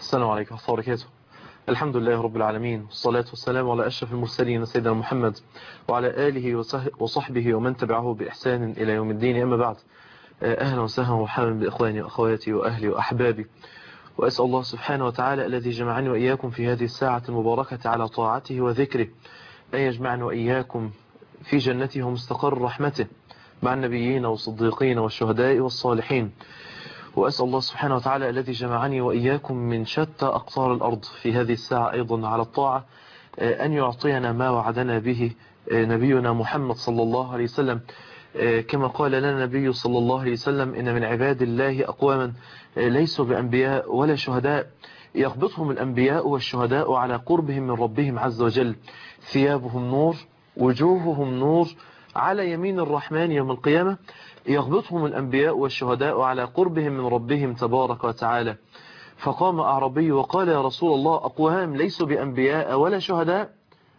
السلام عليكم ورحمة الله وبركاته الحمد لله رب العالمين والصلاة والسلام على أشرف المرسلين سيدنا محمد وعلى آله وصحبه ومن تبعه بإحسان إلى يوم الدين أما بعد أهلا وسهلا ومرحبا بإخواني وأخواتي وأهلي وأحبابي وأسأل الله سبحانه وتعالى الذي جمعني وإياكم في هذه الساعة المباركة على طاعته وذكره أن يجمعنا وإياكم في جنته ومستقر رحمته مع النبيين والصديقين والشهداء والصالحين وأسأل الله سبحانه وتعالى الذي جمعني وإياكم من شتى أقطار الأرض في هذه الساعة أيضا على الطاعة أن يعطينا ما وعدنا به نبينا محمد صلى الله عليه وسلم كما قال لنا النبي صلى الله عليه وسلم إن من عباد الله أقواما ليسوا بأنبياء ولا شهداء يقبضهم الأنبياء والشهداء على قربهم من ربهم عز وجل ثيابهم نور وجوههم نور على يمين الرحمن يوم القيامة يغبطهم الأنبياء والشهداء على قربهم من ربهم تبارك وتعالى فقام أعربي وقال يا رسول الله أقوام ليسوا بأنبياء ولا شهداء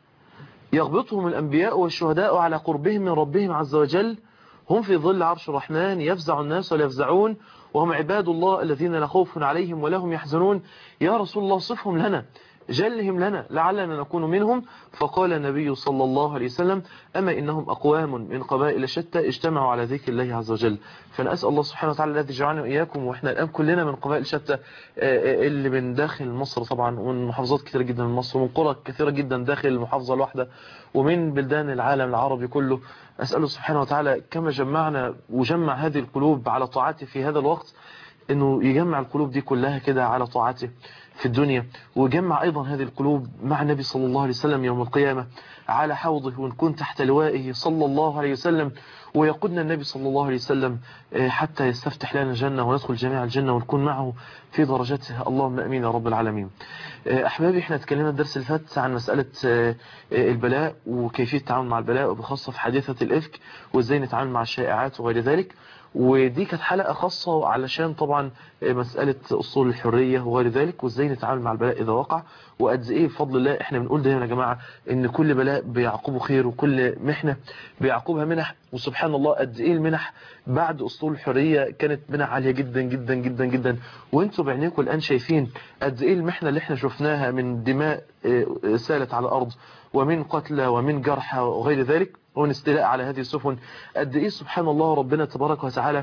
يغبطهم الأنبياء والشهداء على قربهم من ربهم عز وجل هم في ظل عرش الرحمن يفزع الناس ولا يفزعون وهم عباد الله الذين لا خوف عليهم ولا هم يحزنون يا رسول الله صفهم لنا جلهم لنا لعلنا نكون منهم فقال النبي صلى الله عليه وسلم أما إنهم أقوام من قبائل شتى اجتمعوا على ذكر الله عز وجل فأنا أسأل الله سبحانه وتعالى الذي جعلنا وإياكم وإحنا الآن كلنا من قبائل شتى اللي من داخل مصر طبعا ومن محافظات كثيرة جدا من مصر ومن قرى كثيرة جدا داخل المحافظة الواحدة ومن بلدان العالم العربي كله أسأله سبحانه وتعالى كما جمعنا وجمع هذه القلوب على طاعته في هذا الوقت انه يجمع القلوب دي كلها كده على طاعته في الدنيا ويجمع ايضا هذه القلوب مع النبي صلى الله عليه وسلم يوم القيامة على حوضه ونكون تحت لوائه صلى الله عليه وسلم ويقودنا النبي صلى الله عليه وسلم حتى يستفتح لنا الجنة وندخل جميع الجنة ونكون معه في درجته اللهم امين يا رب العالمين احبابي احنا اتكلمنا الدرس اللي فات عن مسألة البلاء وكيفية التعامل مع البلاء وبخاصة في حادثة الافك وازاي نتعامل مع الشائعات وغير ذلك ودي كانت حلقة خاصة علشان طبعا مسألة أصول الحرية وغير ذلك وازاي نتعامل مع البلاء إذا وقع وقد إيه بفضل الله إحنا بنقول دايما يا جماعة إن كل بلاء بيعقبه خير وكل محنة بيعقبها منح وسبحان الله قد إيه المنح بعد أسطول الحرية كانت منح عالية جدا جدا جدا جدا وانتوا بعينيكم الآن شايفين قد إيه المحنة اللي إحنا شفناها من دماء سالت على الأرض ومن قتلى ومن جرحى وغير ذلك ومن استيلاء على هذه السفن قد إيه سبحان الله ربنا تبارك وتعالى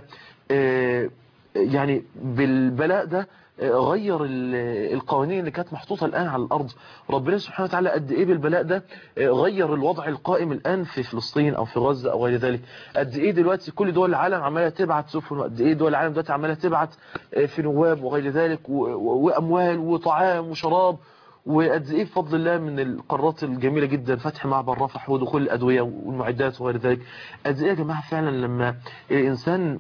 يعني بالبلاء ده غير القوانين اللي كانت محطوطة الآن على الأرض ربنا سبحانه وتعالى قد إيه بالبلاء ده غير الوضع القائم الآن في فلسطين أو في غزة أو غير ذلك قد إيه دلوقتي كل دول العالم عمالة تبعت سفن وقد إيه دول العالم دلوقتي عمالة تبعت في نواب وغير ذلك وأموال وطعام وشراب وقد ايه بفضل الله من القارات الجميلة جدا فتح معبر رفح ودخول الأدوية والمعدات وغير ذلك قد ايه يا جماعة فعلا لما الإنسان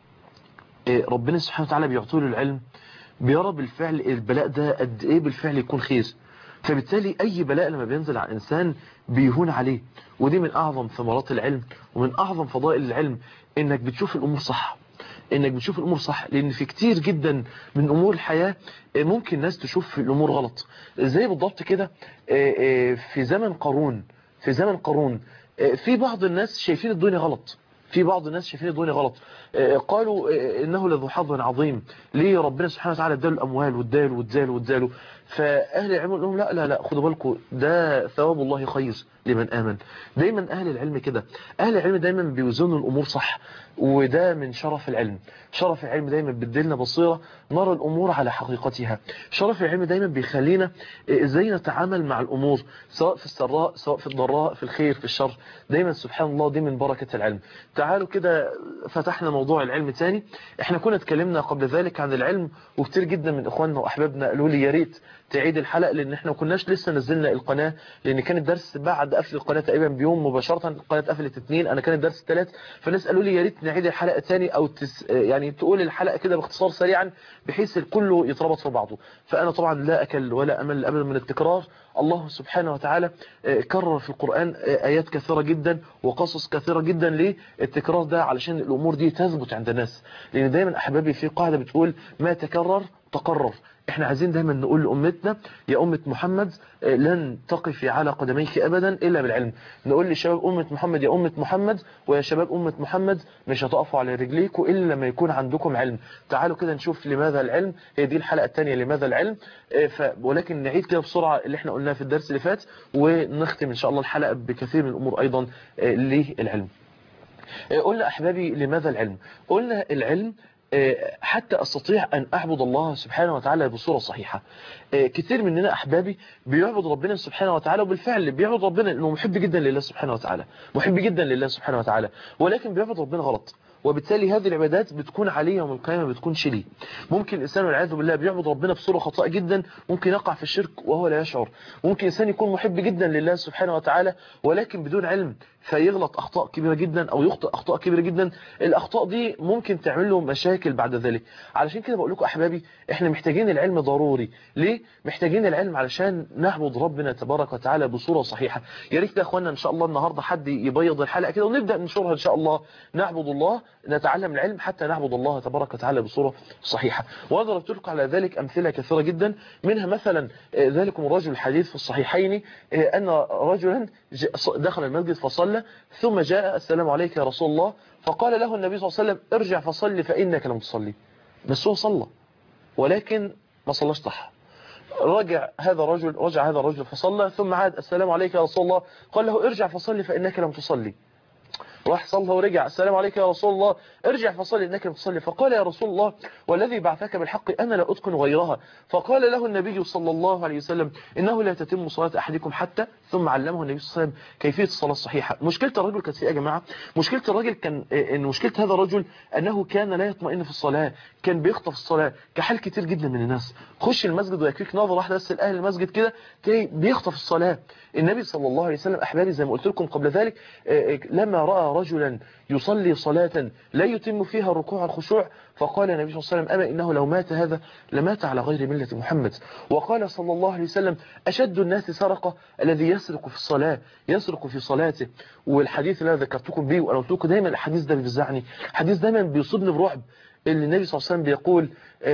ربنا سبحانه وتعالى بيعطيه له العلم بيرى بالفعل البلاء ده قد ايه بالفعل يكون خير فبالتالي أي بلاء لما بينزل على الإنسان بيهون عليه ودي من أعظم ثمرات العلم ومن أعظم فضائل العلم إنك بتشوف الأمور صح انك بتشوف الامور صح لان في كتير جدا من امور الحياة ممكن الناس تشوف في الامور غلط زي بالضبط كده في زمن قارون في زمن قارون في بعض الناس شايفين الدنيا غلط في بعض الناس شايفين الدنيا غلط قالوا انه لذو حظ عظيم ليه ربنا سبحانه وتعالى اداله الاموال واداله واداله واداله فاهل العلم لهم لا لا لا خدوا بالكم ده ثواب الله خير لمن امن دايما اهل العلم كده اهل العلم دايما بيوزنوا الامور صح وده من شرف العلم شرف العلم دايما بيديلنا بصيرة نرى الامور على حقيقتها شرف العلم دايما بيخلينا ازاي نتعامل مع الامور سواء في السراء سواء في الضراء في الخير في الشر دايما سبحان الله دي من بركة العلم تعالوا كده فتحنا موضوع العلم تاني احنا كنا اتكلمنا قبل ذلك عن العلم وكتير جدا من اخواننا واحبابنا قالوا لي يا ريت تعيد الحلقة لان احنا ما كناش لسه نزلنا القناة لان كان الدرس بعد قفل القناة تقريبا بيوم مباشرة القناة قفلت اثنين انا كان الدرس الثلاث فالناس قالوا لي يا ريت نعيد الحلقة تاني او تس يعني تقول الحلقة كده باختصار سريعا بحيث الكل يتربط في بعضه فانا طبعا لا اكل ولا امل ابدا من التكرار الله سبحانه وتعالى كرر في القرآن آيات كثيرة جدا وقصص كثيرة جدا ليه التكرار ده علشان الأمور دي تثبت عند الناس لأن دايما أحبابي في قاعدة بتقول ما تكرر تقرر احنا عايزين دايما نقول لأمتنا يا أمة محمد لن تقفي على قدميك أبدا إلا بالعلم نقول لشباب أمة محمد يا أمة محمد ويا شباب أمة محمد مش هتقفوا على رجليكم إلا لما يكون عندكم علم تعالوا كده نشوف لماذا العلم هي دي الحلقة الثانية لماذا العلم ف... ولكن نعيد كده بسرعة اللي احنا قلناه في الدرس اللي فات ونختم إن شاء الله الحلقة بكثير من الأمور أيضا للعلم قلنا أحبابي لماذا العلم قلنا العلم حتى أستطيع أن أعبد الله سبحانه وتعالى بصورة صحيحة كثير مننا أحبابي بيعبد ربنا سبحانه وتعالى وبالفعل بيعبد ربنا لأنه محب جدا لله سبحانه وتعالى محب جدا لله سبحانه وتعالى ولكن بيعبد ربنا غلط وبالتالي هذه العبادات بتكون عليه يوم القيامة بتكون شلي ممكن الإنسان والعياذ بالله بيعبد ربنا بصورة خطأ جدا ممكن يقع في الشرك وهو لا يشعر ممكن إنسان يكون محب جدا لله سبحانه وتعالى ولكن بدون علم فيغلط أخطاء كبيرة جدا أو يخطئ أخطاء كبيرة جدا الأخطاء دي ممكن تعمل له مشاكل بعد ذلك علشان كده بقول لكم أحبابي إحنا محتاجين العلم ضروري ليه؟ محتاجين العلم علشان نعبد ربنا تبارك وتعالى بصورة صحيحة يا ريت يا أخوانا إن شاء الله النهاردة حد يبيض الحلقة كده ونبدأ ننشرها إن شاء الله نعبد الله نتعلم العلم حتى نعبد الله تبارك وتعالى بصورة صحيحة وأنا ضربت لكم على ذلك أمثلة كثيرة جدا منها مثلا ذلكم الرجل الحديث في الصحيحين أن رجلا دخل المسجد فصلى ثم جاء السلام عليك يا رسول الله فقال له النبي صلى الله عليه وسلم ارجع فصلي فإنك لم تصلي بس هو صلى ولكن ما صلاش صح رجع هذا الرجل رجع هذا الرجل فصلى ثم عاد السلام عليك يا رسول الله قال له ارجع فصلي فإنك لم تصلي راح صلى ورجع السلام عليك يا رسول الله ارجع فصلي انك لم تصلي فقال يا رسول الله والذي بعثك بالحق انا لا اتقن غيرها فقال له النبي صلى الله عليه وسلم انه لا تتم صلاه احدكم حتى ثم علمه النبي صلى الله عليه وسلم كيفيه الصلاه الصحيحه مشكله الرجل كانت ايه يا جماعه مشكله الرجل كان ان مشكله هذا الرجل انه كان لا يطمئن في الصلاه كان بيخطف الصلاه كحال كتير جدا من الناس خش المسجد ويكفيك نظره واحده بس الاهل المسجد كده تلاقي بيخطف الصلاه النبي صلى الله عليه وسلم احبابي زي ما قلت لكم قبل ذلك لما راى رجلا يصلي صلاة لا يتم فيها الركوع الخشوع فقال النبي صلى الله عليه وسلم أما إنه لو مات هذا لمات على غير ملة محمد وقال صلى الله عليه وسلم أشد الناس سرقة الذي يسرق في الصلاة يسرق في صلاته والحديث اللي ذكرتكم به وأنا قلت لكم دايما الحديث ده بيفزعني الحديث دايما بيصيبني برعب اللي النبي صلى الله عليه وسلم بيقول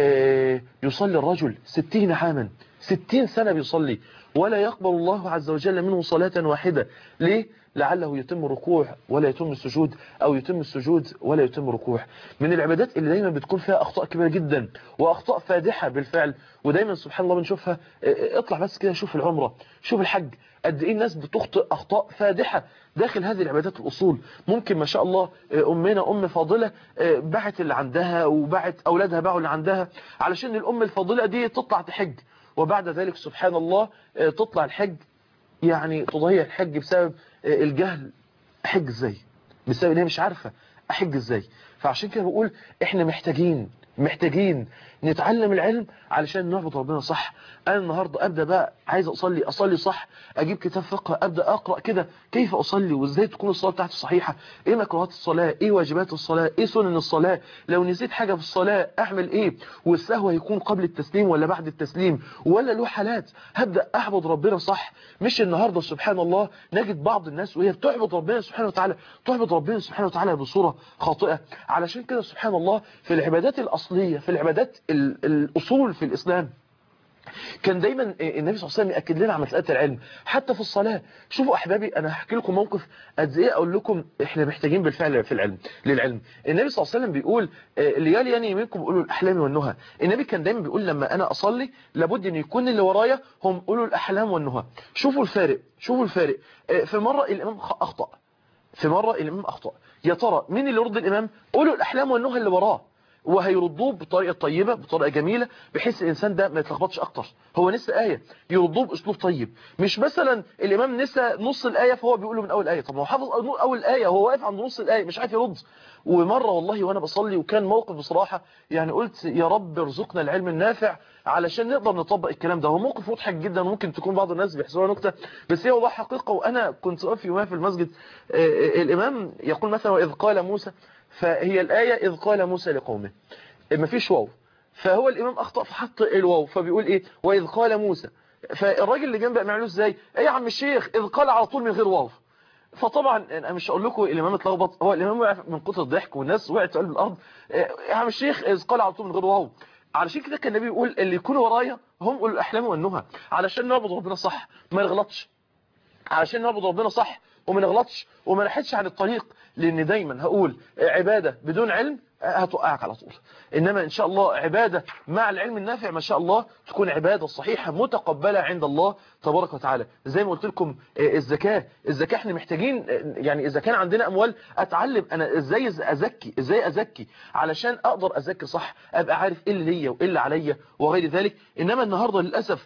يصلي الرجل ستين عاما ستين سنة بيصلي ولا يقبل الله عز وجل منه صلاة واحدة ليه؟ لعله يتم ركوع ولا يتم السجود أو يتم السجود ولا يتم ركوع من العبادات اللي دايما بتكون فيها أخطاء كبيرة جدا وأخطاء فادحة بالفعل ودايما سبحان الله بنشوفها اطلع بس كده شوف العمرة شوف الحج قد ايه الناس بتخطئ أخطاء فادحة داخل هذه العبادات الأصول ممكن ما شاء الله أمنا أم فاضلة باعت اللي عندها وباعت أولادها باعوا اللي عندها علشان الأم الفاضلة دي تطلع تحج وبعد ذلك سبحان الله تطلع الحج يعني تضيع الحج بسبب الجهل احج ازاي بسبب ان هي مش عارفة احج ازاي فعشان كده بقول احنا محتاجين محتاجين نتعلم العلم علشان نعبد ربنا صح انا النهاردة ابدا بقى عايز اصلي اصلي صح اجيب كتاب فقه ابدا اقرا كده كيف اصلي وازاي تكون الصلاه بتاعتي صحيحه ايه مكروهات الصلاه ايه واجبات الصلاه ايه سنن الصلاه لو نسيت حاجه في الصلاه اعمل ايه والسهو هيكون قبل التسليم ولا بعد التسليم ولا له حالات هبدا اعبد ربنا صح مش النهارده سبحان الله نجد بعض الناس وهي بتعبد ربنا سبحانه وتعالى تعبد ربنا سبحانه وتعالى بصوره خاطئه علشان كده سبحان الله في العبادات الاصليه في العبادات الاصول في الاسلام كان دايما النبي صلى الله عليه وسلم ياكد لنا على مساله العلم حتى في الصلاه شوفوا احبابي انا هحكي لكم موقف قد ايه اقول لكم احنا محتاجين بالفعل في العلم للعلم النبي صلى الله عليه وسلم بيقول اللي يلي منكم اولو الاحلام والنهى النبي كان دايما بيقول لما انا اصلي لابد ان يكون اللي ورايا هم اولو الاحلام والنهى شوفوا الفارق شوفوا الفارق في مره الامام اخطا في مره الامام اخطا يا ترى مين اللي يرد الامام اولو الاحلام والنهى اللي وراه وهيردوه بطريقة طيبة بطريقة جميلة بحيث الإنسان ده ما يتلخبطش أكتر هو نسى آية يردوه بأسلوب طيب مش مثلا الإمام نسى نص الآية فهو بيقوله من أول آية طب ما هو حافظ أول آية هو واقف عند نص الآية مش عارف يرد ومرة والله وأنا بصلي وكان موقف بصراحة يعني قلت يا رب ارزقنا العلم النافع علشان نقدر نطبق الكلام ده هو موقف مضحك جدا ممكن تكون بعض الناس بيحسبوها نكتة بس هي والله حقيقة وأنا كنت واقف يومها في المسجد الإمام يقول مثلا وإذ قال موسى فهي الآية إذ قال موسى لقومه ما فيش واو فهو الإمام أخطأ فحط الواو فبيقول إيه وإذ قال موسى فالراجل اللي جنبه معلوش ازاي ايه يا عم الشيخ إذ قال على طول من غير واو فطبعا انا مش هقول لكم الامام اتلخبط هو الامام وقع من كتر الضحك والناس وقعت في قلب الارض يا عم الشيخ إذ قال على طول من غير واو علشان كده كان النبي يقول اللي يكونوا ورايا هم اولو الاحلام والنهى علشان نعبد ربنا صح ما نغلطش علشان نعبد ربنا صح وما نغلطش وما نحدش عن الطريق لان دايما هقول عبادة بدون علم هتوقعك على طول انما ان شاء الله عبادة مع العلم النافع ما شاء الله تكون عبادة صحيحة متقبلة عند الله تبارك وتعالى زي ما قلت لكم الزكاة الزكاة احنا محتاجين يعني اذا كان عندنا اموال اتعلم انا ازاي ازكي ازاي ازكي علشان اقدر ازكي صح ابقى عارف ايه اللي ليا وايه اللي عليا وغير ذلك انما النهاردة للأسف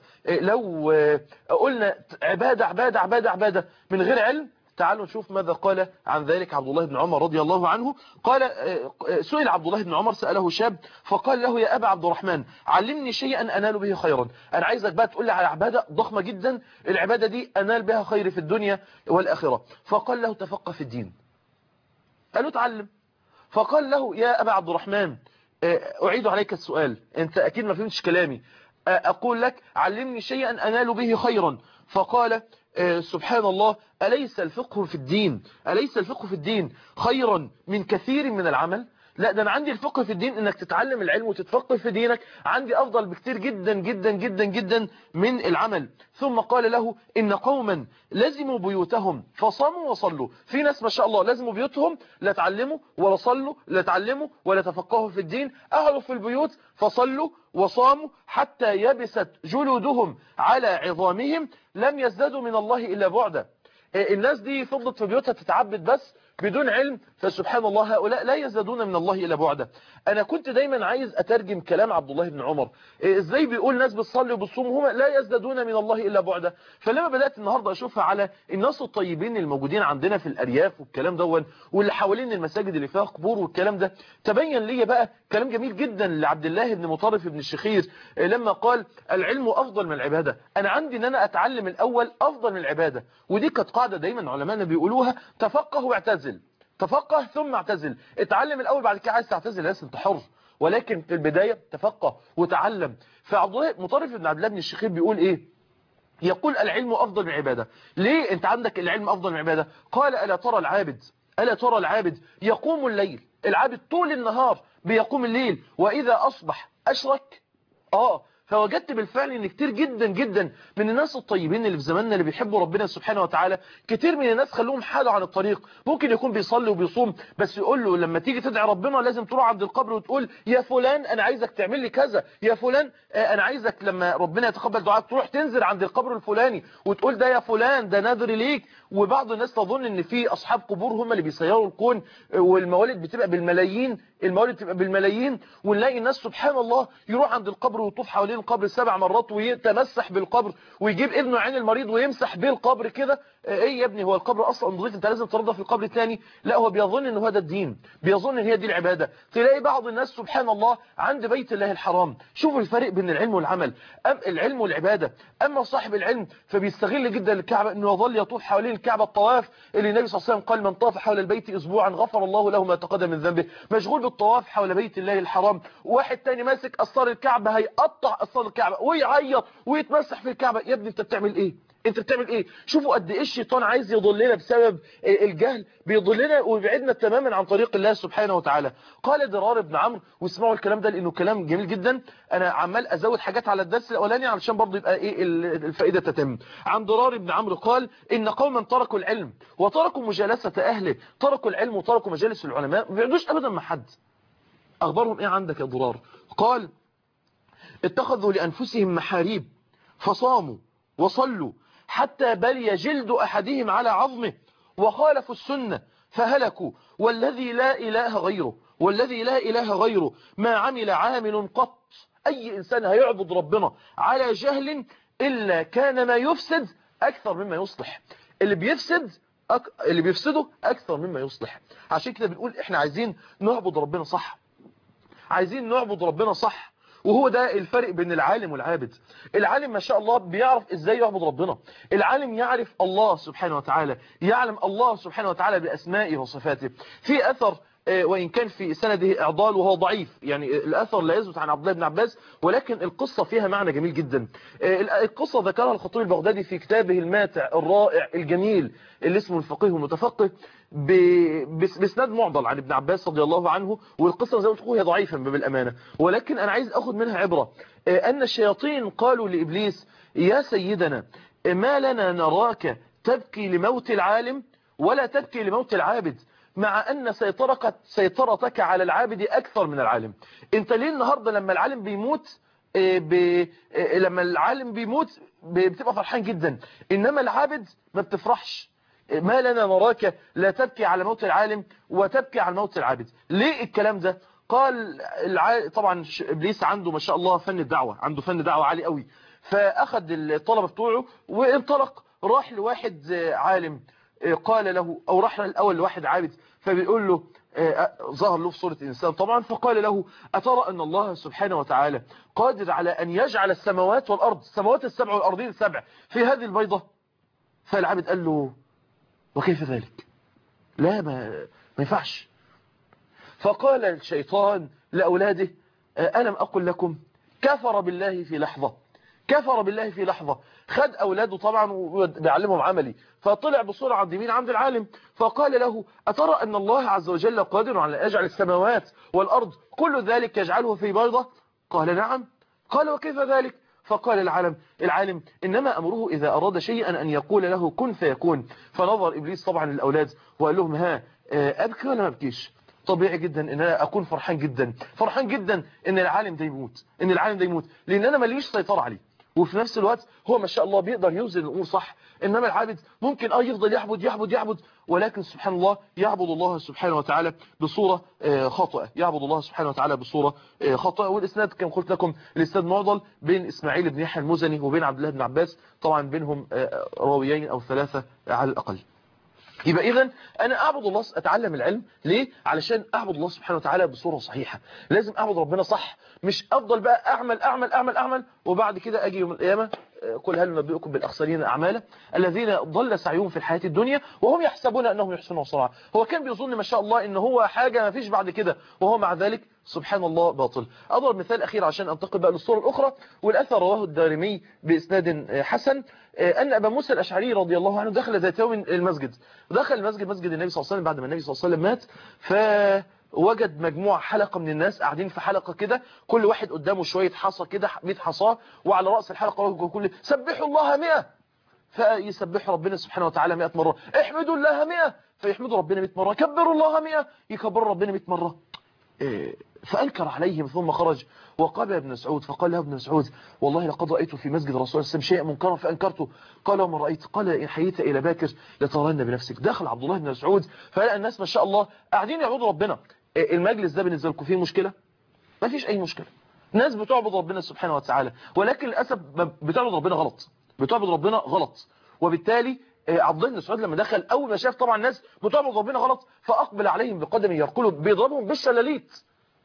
لو قلنا عبادة عبادة عبادة عبادة من غير علم تعالوا نشوف ماذا قال عن ذلك عبد الله بن عمر رضي الله عنه قال سئل عبد الله بن عمر سأله شاب فقال له يا أبا عبد الرحمن علمني شيئا أنال به خيرا أنا عايزك بقى تقول لي على عبادة ضخمة جدا العبادة دي أنال بها خير في الدنيا والآخرة فقال له تفقه في الدين قال له تعلم فقال له يا أبا عبد الرحمن أعيد عليك السؤال أنت أكيد ما فهمتش كلامي أقول لك علمني شيئا أنال به خيرا فقال سبحان الله أليس الفقه في الدين أليس الفقه في الدين خيرا من كثير من العمل لا ده أنا عندي الفقه في الدين أنك تتعلم العلم وتتفقه في دينك عندي أفضل بكتير جدا جدا جدا جدا من العمل ثم قال له إن قوما لزموا بيوتهم فصاموا وصلوا في ناس ما شاء الله لزموا بيوتهم لا تعلموا ولا صلوا لا تعلموا ولا تفقهوا في الدين أهلوا في البيوت فصلوا وصاموا حتى يبست جلودهم على عظامهم لم يزدادوا من الله إلا بعدا الناس دي فضلت في بيوتها تتعبد بس بدون علم فسبحان الله هؤلاء لا يزدادون من الله إلا بعدا أنا كنت دايما عايز أترجم كلام عبد الله بن عمر إزاي بيقول ناس بتصلي وبتصوم هم لا يزدادون من الله إلا بعدا فلما بدأت النهاردة أشوفها على الناس الطيبين الموجودين عندنا في الأرياف والكلام دون واللي حوالين المساجد اللي فيها قبور والكلام ده تبين لي بقى كلام جميل جدا لعبد الله بن مطرف بن الشخير لما قال العلم أفضل من العبادة أنا عندي أن أنا أتعلم الأول أفضل من العبادة ودي كانت قاعدة دايما علماءنا بيقولوها تفقه واعتزل تفقه ثم اعتزل اتعلم الاول بعد كده عايز تعتزل لازم انت حر ولكن في البداية تفقه وتعلم فعبد الله مطرف بن عبد الله بن الشخير بيقول ايه يقول العلم افضل من العبادة ليه انت عندك العلم افضل من العبادة قال الا ترى العابد الا ترى العابد يقوم الليل العابد طول النهار بيقوم الليل واذا اصبح اشرك اه فوجدت بالفعل ان كتير جدا جدا من الناس الطيبين اللي في زماننا اللي بيحبوا ربنا سبحانه وتعالى كتير من الناس خلوهم حالوا عن الطريق ممكن يكون بيصلي وبيصوم بس يقول له لما تيجي تدعي ربنا لازم تروح عند القبر وتقول يا فلان انا عايزك تعمل لي كذا يا فلان انا عايزك لما ربنا يتقبل دعاءك تروح تنزل عند القبر الفلاني وتقول ده يا فلان ده نذر ليك وبعض الناس تظن ان في اصحاب قبور هم اللي بيسيروا الكون والموالد بتبقى بالملايين الموالد بتبقى بالملايين ونلاقي الناس سبحان الله يروح عند القبر ويطوف حوالين القبر سبع مرات ويتمسح بالقبر ويجيب ابنه عين المريض ويمسح بيه القبر كده ايه يا ابني هو القبر اصلا نظيف انت لازم ترضى في القبر الثاني لا هو بيظن ان هو ده الدين بيظن ان هي دي العباده تلاقي بعض الناس سبحان الله عند بيت الله الحرام شوفوا الفرق بين العلم والعمل أم العلم والعباده اما صاحب العلم فبيستغل جدا الكعبه انه يظل يطوف حوالين الكعبه الطواف اللي النبي صلى الله عليه وسلم قال من طاف حول البيت اسبوعا غفر الله له ما تقدم من ذنبه مشغول بالطواف حول بيت الله الحرام واحد تاني ماسك اسطار الكعبه هيقطع اسطار الكعبه ويعيط ويتمسح في الكعبه يا ابني انت بتعمل ايه انت بتعمل ايه شوفوا قد ايه الشيطان عايز يضلنا بسبب الجهل بيضلنا ويبعدنا تماما عن طريق الله سبحانه وتعالى قال درار بن عمرو واسمعوا الكلام ده لانه كلام جميل جدا انا عمال ازود حاجات على الدرس الاولاني علشان برضه يبقى ايه الفائده تتم عن درار بن عمرو قال ان قوما تركوا العلم وتركوا مجالسه اهله تركوا العلم وتركوا مجالس العلماء ما بيقعدوش ابدا مع حد اخبارهم ايه عندك يا درار قال اتخذوا لانفسهم محاريب فصاموا وصلوا حتى بلي جلد أحدهم على عظمه وخالفوا السنة فهلكوا والذي لا إله غيره والذي لا إله غيره ما عمل عامل قط أي إنسان هيعبد ربنا على جهل إلا كان ما يفسد أكثر مما يصلح اللي بيفسد أك... اللي بيفسده أكثر مما يصلح عشان كده بنقول إحنا عايزين نعبد ربنا صح عايزين نعبد ربنا صح وهو ده الفرق بين العالم والعابد العالم ما شاء الله بيعرف ازاي يعبد ربنا العالم يعرف الله سبحانه وتعالى يعلم الله سبحانه وتعالى بأسمائه وصفاته في أثر وإن كان في سنده إعضال وهو ضعيف يعني الأثر لا يثبت عن عبد الله بن عباس ولكن القصة فيها معنى جميل جدا القصة ذكرها الخطيب البغدادي في كتابه الماتع الرائع الجميل اللي اسمه الفقيه المتفقه باسناد معضل عن ابن عباس رضي الله عنه والقصة زي ما تقول هي ضعيفة بالأمانة ولكن أنا عايز أخذ منها عبرة أن الشياطين قالوا لإبليس يا سيدنا ما لنا نراك تبكي لموت العالم ولا تبكي لموت العابد مع أن سيطرتك, سيطرتك على العابد أكثر من العالم انت ليه النهاردة لما العالم بيموت ب... لما العالم بيموت بتبقى فرحان جدا إنما العابد ما بتفرحش ما لنا نراك لا تبكي على موت العالم وتبكي على موت العابد ليه الكلام ده قال الع... طبعا إبليس عنده ما شاء الله فن الدعوة عنده فن دعوة عالي قوي فأخذ الطلبة بتوعه وانطلق راح لواحد عالم قال له أو راح الأول لواحد عابد فبيقول له ظهر له في صورة إنسان طبعا فقال له أترى أن الله سبحانه وتعالى قادر على أن يجعل السماوات والأرض السماوات السبع والأرضين السبع في هذه البيضة فالعابد قال له وكيف ذلك لا ما, ما ينفعش فقال الشيطان لأولاده ألم أقل لكم كفر بالله في لحظة كفر بالله في لحظة خد أولاده طبعا وبيعلمهم عملي فطلع بصورة عند يمين عند العالم فقال له أترى أن الله عز وجل قادر على أن يجعل السماوات والأرض كل ذلك يجعله في بيضة قال نعم قال وكيف ذلك فقال العالم العالم إنما أمره إذا أراد شيئا أن يقول له كن فيكون فنظر إبليس طبعا للأولاد وقال لهم ها أبكي ولا ما أبكيش طبيعي جدا ان انا اكون فرحان جدا فرحان جدا ان العالم ده يموت ان العالم ده يموت لان انا ماليش سيطرة عليه وفي نفس الوقت هو ما شاء الله بيقدر يوزن الامور صح انما العابد ممكن اه يفضل يعبد يعبد يعبد ولكن سبحان الله يعبد الله سبحانه وتعالى بصورة خاطئة يعبد الله سبحانه وتعالى بصورة خاطئة والاسناد كما قلت لكم الاسناد معضل بين اسماعيل بن يحيى المزني وبين عبد الله بن عباس طبعا بينهم راويين او ثلاثة على الاقل يبقى اذا انا اعبد الله اتعلم العلم ليه علشان اعبد الله سبحانه وتعالى بصوره صحيحه لازم اعبد ربنا صح مش افضل بقى اعمل اعمل اعمل اعمل وبعد كده اجي يوم القيامه قل هل ننبئكم بالاخسرين اعمالا الذين ضل سعيهم في الحياه الدنيا وهم يحسبون انهم يحسنون صنعا هو كان بيظن ما شاء الله ان هو حاجه ما فيش بعد كده وهو مع ذلك سبحان الله باطل اضرب مثال اخير عشان انتقل بقى للصوره الاخرى والاثر رواه الدارمي باسناد حسن ان ابا موسى الاشعري رضي الله عنه دخل ذات يوم المسجد دخل المسجد مسجد النبي صلى الله عليه وسلم بعد ما النبي صلى الله عليه وسلم مات ف وجد مجموعة حلقة من الناس قاعدين في حلقة كده كل واحد قدامه شوية حصى كده 100 حصاه وعلى رأس الحلقة كل سبحوا الله 100 فيسبحوا ربنا سبحانه وتعالى 100 مرة احمدوا الله 100 فيحمدوا ربنا 100 مرة كبروا الله 100 يكبروا ربنا 100 مرة فأنكر عليهم ثم خرج وقال يا ابن مسعود فقال له ابن مسعود والله لقد رأيت في مسجد رسول الله صلى الله عليه وسلم شيئا منكرا فأنكرته قال وما رأيت قال إن حييت إلى باكر لترن بنفسك دخل عبد الله بن مسعود فلقى الناس ما شاء الله قاعدين يعبدوا ربنا المجلس ده بالنسبة لكم فيه مشكلة ما فيش أي مشكلة ناس بتعبد ربنا سبحانه وتعالى ولكن للأسف بتعبد ربنا غلط بتعبد ربنا غلط وبالتالي عبد الله بن مسعود لما دخل أول ما شاف طبعا الناس بتعبد ربنا غلط فأقبل عليهم بقدم يرقلوا بيضربهم بالشلاليت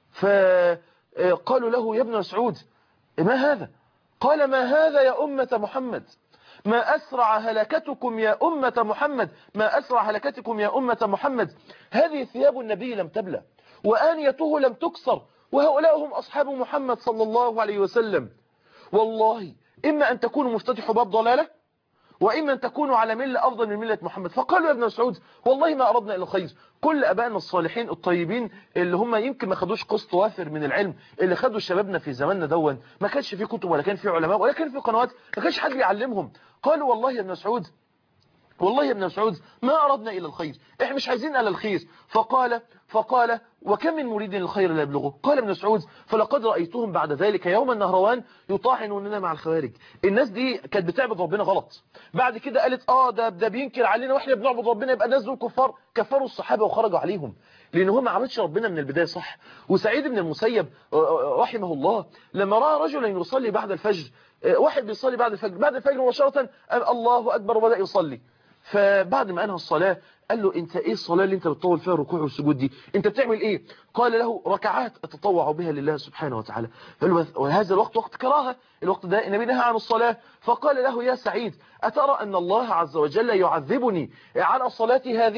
فقالوا له يا ابن مسعود ما هذا قال ما هذا يا أمة محمد ما أسرع هلكتكم يا أمة محمد ما أسرع هلكتكم يا أمة محمد هذه ثياب النبي لم تبلى وآنيته لم تكسر وهؤلاء هم أصحاب محمد صلى الله عليه وسلم والله إما أن تكونوا مفتتحوا باب ضلالة وإما أن تكونوا على ملة أفضل من ملة محمد فقالوا يا ابن مسعود والله ما أردنا إلا الخير كل أبائنا الصالحين الطيبين اللي هم يمكن ما خدوش قسط وافر من العلم اللي خدوا شبابنا في زماننا دون ما كانش في كتب ولا كان في علماء ولا كان في قنوات ما كانش حد بيعلمهم قالوا والله يا ابن مسعود والله يا ابن مسعود ما أردنا إلى الخير احنا مش عايزين إلى الخير فقال فقال وكم من مريد للخير لا يبلغه قال ابن مسعود فلقد رأيتهم بعد ذلك يوم النهروان يطاحنوننا مع الخوارج الناس دي كانت بتعبد ربنا غلط بعد كده قالت اه ده ده بينكر علينا واحنا بنعبد ربنا يبقى الناس دول كفار كفروا الصحابه وخرجوا عليهم لان هو ما عملش ربنا من البدايه صح وسعيد بن المسيب رحمه الله لما راى رجلا يصلي بعد الفجر واحد بيصلي بعد الفجر بعد الفجر مباشره الله اكبر وبدا يصلي فبعد ما انهى الصلاه قال له انت ايه الصلاة اللي انت بتطول فيها الركوع والسجود دي انت بتعمل ايه قال له ركعات اتطوع بها لله سبحانه وتعالى وهذا الوقت وقت كراهة الوقت ده النبي نهى عن الصلاة فقال له يا سعيد أترى أن الله عز وجل يعذبني على صلاتي هذه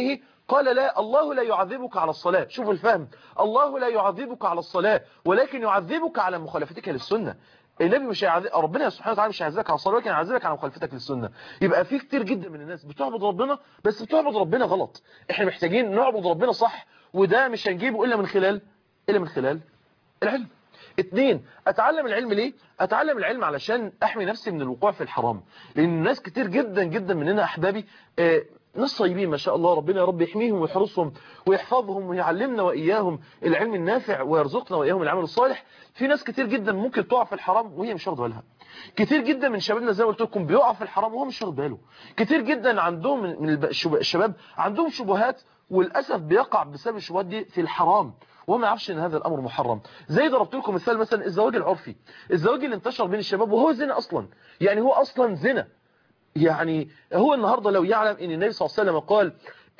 قال لا الله لا يعذبك على الصلاة شوفوا الفهم الله لا يعذبك على الصلاة ولكن يعذبك على مخالفتك للسنة النبي مش هيعذب ربنا سبحانه وتعالى مش هيعذبك على الصلاه ولكن هيعذبك على مخالفتك للسنه يبقى في كتير جدا من الناس بتعبد ربنا بس بتعبد ربنا غلط احنا محتاجين نعبد ربنا صح وده مش هنجيبه الا من خلال الا من خلال العلم اتنين اتعلم العلم ليه اتعلم العلم علشان احمي نفسي من الوقوع في الحرام لان ناس كتير جدا جدا مننا احبابي اه ناس طيبين ما شاء الله ربنا يا رب يحميهم ويحرسهم ويحفظهم ويعلمنا وإياهم العلم النافع ويرزقنا وإياهم العمل الصالح في ناس كتير جدا ممكن تقع في الحرام وهي مش واخده بالها كتير جدا من شبابنا زي ما قلت لكم بيقع في الحرام وهو مش واخد باله كتير جدا عندهم من الشباب عندهم شبهات وللاسف بيقع بسبب الشبهات دي في الحرام وما يعرفش ان هذا الامر محرم زي ضربت لكم مثال مثلا الزواج العرفي الزواج اللي انتشر بين الشباب وهو زنا اصلا يعني هو اصلا زنا يعني هو النهاردة لو يعلم ان النبي صلى الله عليه وسلم قال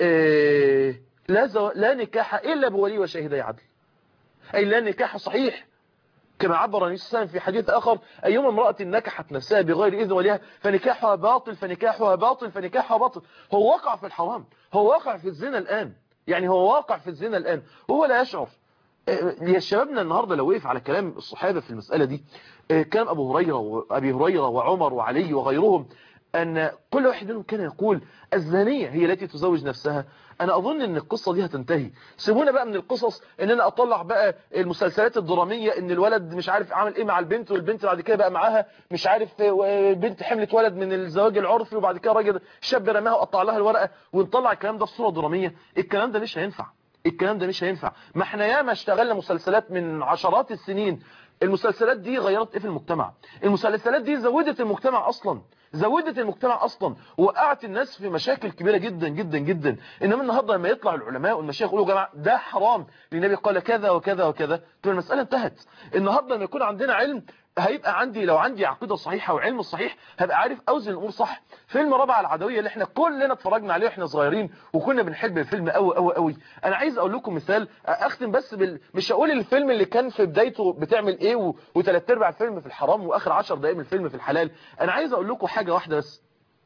إيه لا, زو... لا نكاح الا بولي وشاهدي عدل اي لا نكاح صحيح كما عبر النبي صلى الله عليه وسلم في حديث اخر ايما امرأة نكحت نفسها بغير اذن وليها فنكاحها باطل فنكاحها باطل فنكاحها باطل هو واقع في الحرام هو واقع في الزنا الان يعني هو واقع في الزنا الان وهو لا يشعر يا شبابنا النهاردة لو وقف على كلام الصحابة في المسألة دي كلام أبو هريرة وأبي هريرة وعمر وعلي وغيرهم أن كل واحد منهم كان يقول الزانية هي التي تزوج نفسها أنا أظن أن القصة دي هتنتهي سيبونا بقى من القصص أن أنا أطلع بقى المسلسلات الدرامية أن الولد مش عارف عمل إيه مع البنت والبنت بعد كده بقى معاها مش عارف بنت حملت ولد من الزواج العرفي وبعد كده راجل شاب رماها وقطع لها الورقة ونطلع الكلام ده في صورة درامية الكلام ده مش هينفع الكلام ده مش هينفع ما احنا ياما اشتغلنا مسلسلات من عشرات السنين المسلسلات دي غيرت ايه في المجتمع المسلسلات دي زودت المجتمع اصلا زودت المجتمع اصلا وقعت الناس في مشاكل كبيرة جدا جدا جدا انما النهارده لما يطلع العلماء والمشايخ يقولوا يا جماعه ده حرام النبي قال كذا وكذا وكذا تبقى المساله انتهت النهارده لما يكون عندنا علم هيبقى عندي لو عندي عقيده صحيحه وعلم الصحيح هبقى عارف اوزن الامور صح فيلم رابعه العدويه اللي احنا كلنا اتفرجنا عليه واحنا صغيرين وكنا بنحب الفيلم قوي قوي قوي انا عايز اقول لكم مثال اختم بس بال... مش هقول الفيلم اللي كان في بدايته بتعمل ايه و... وثلاث ارباع الفيلم في الحرام واخر 10 دقائق من الفيلم في الحلال انا عايز اقول لكم حاجه واحده بس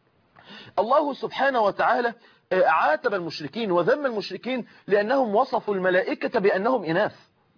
الله سبحانه وتعالى عاتب المشركين وذم المشركين لانهم وصفوا الملائكه بانهم اناث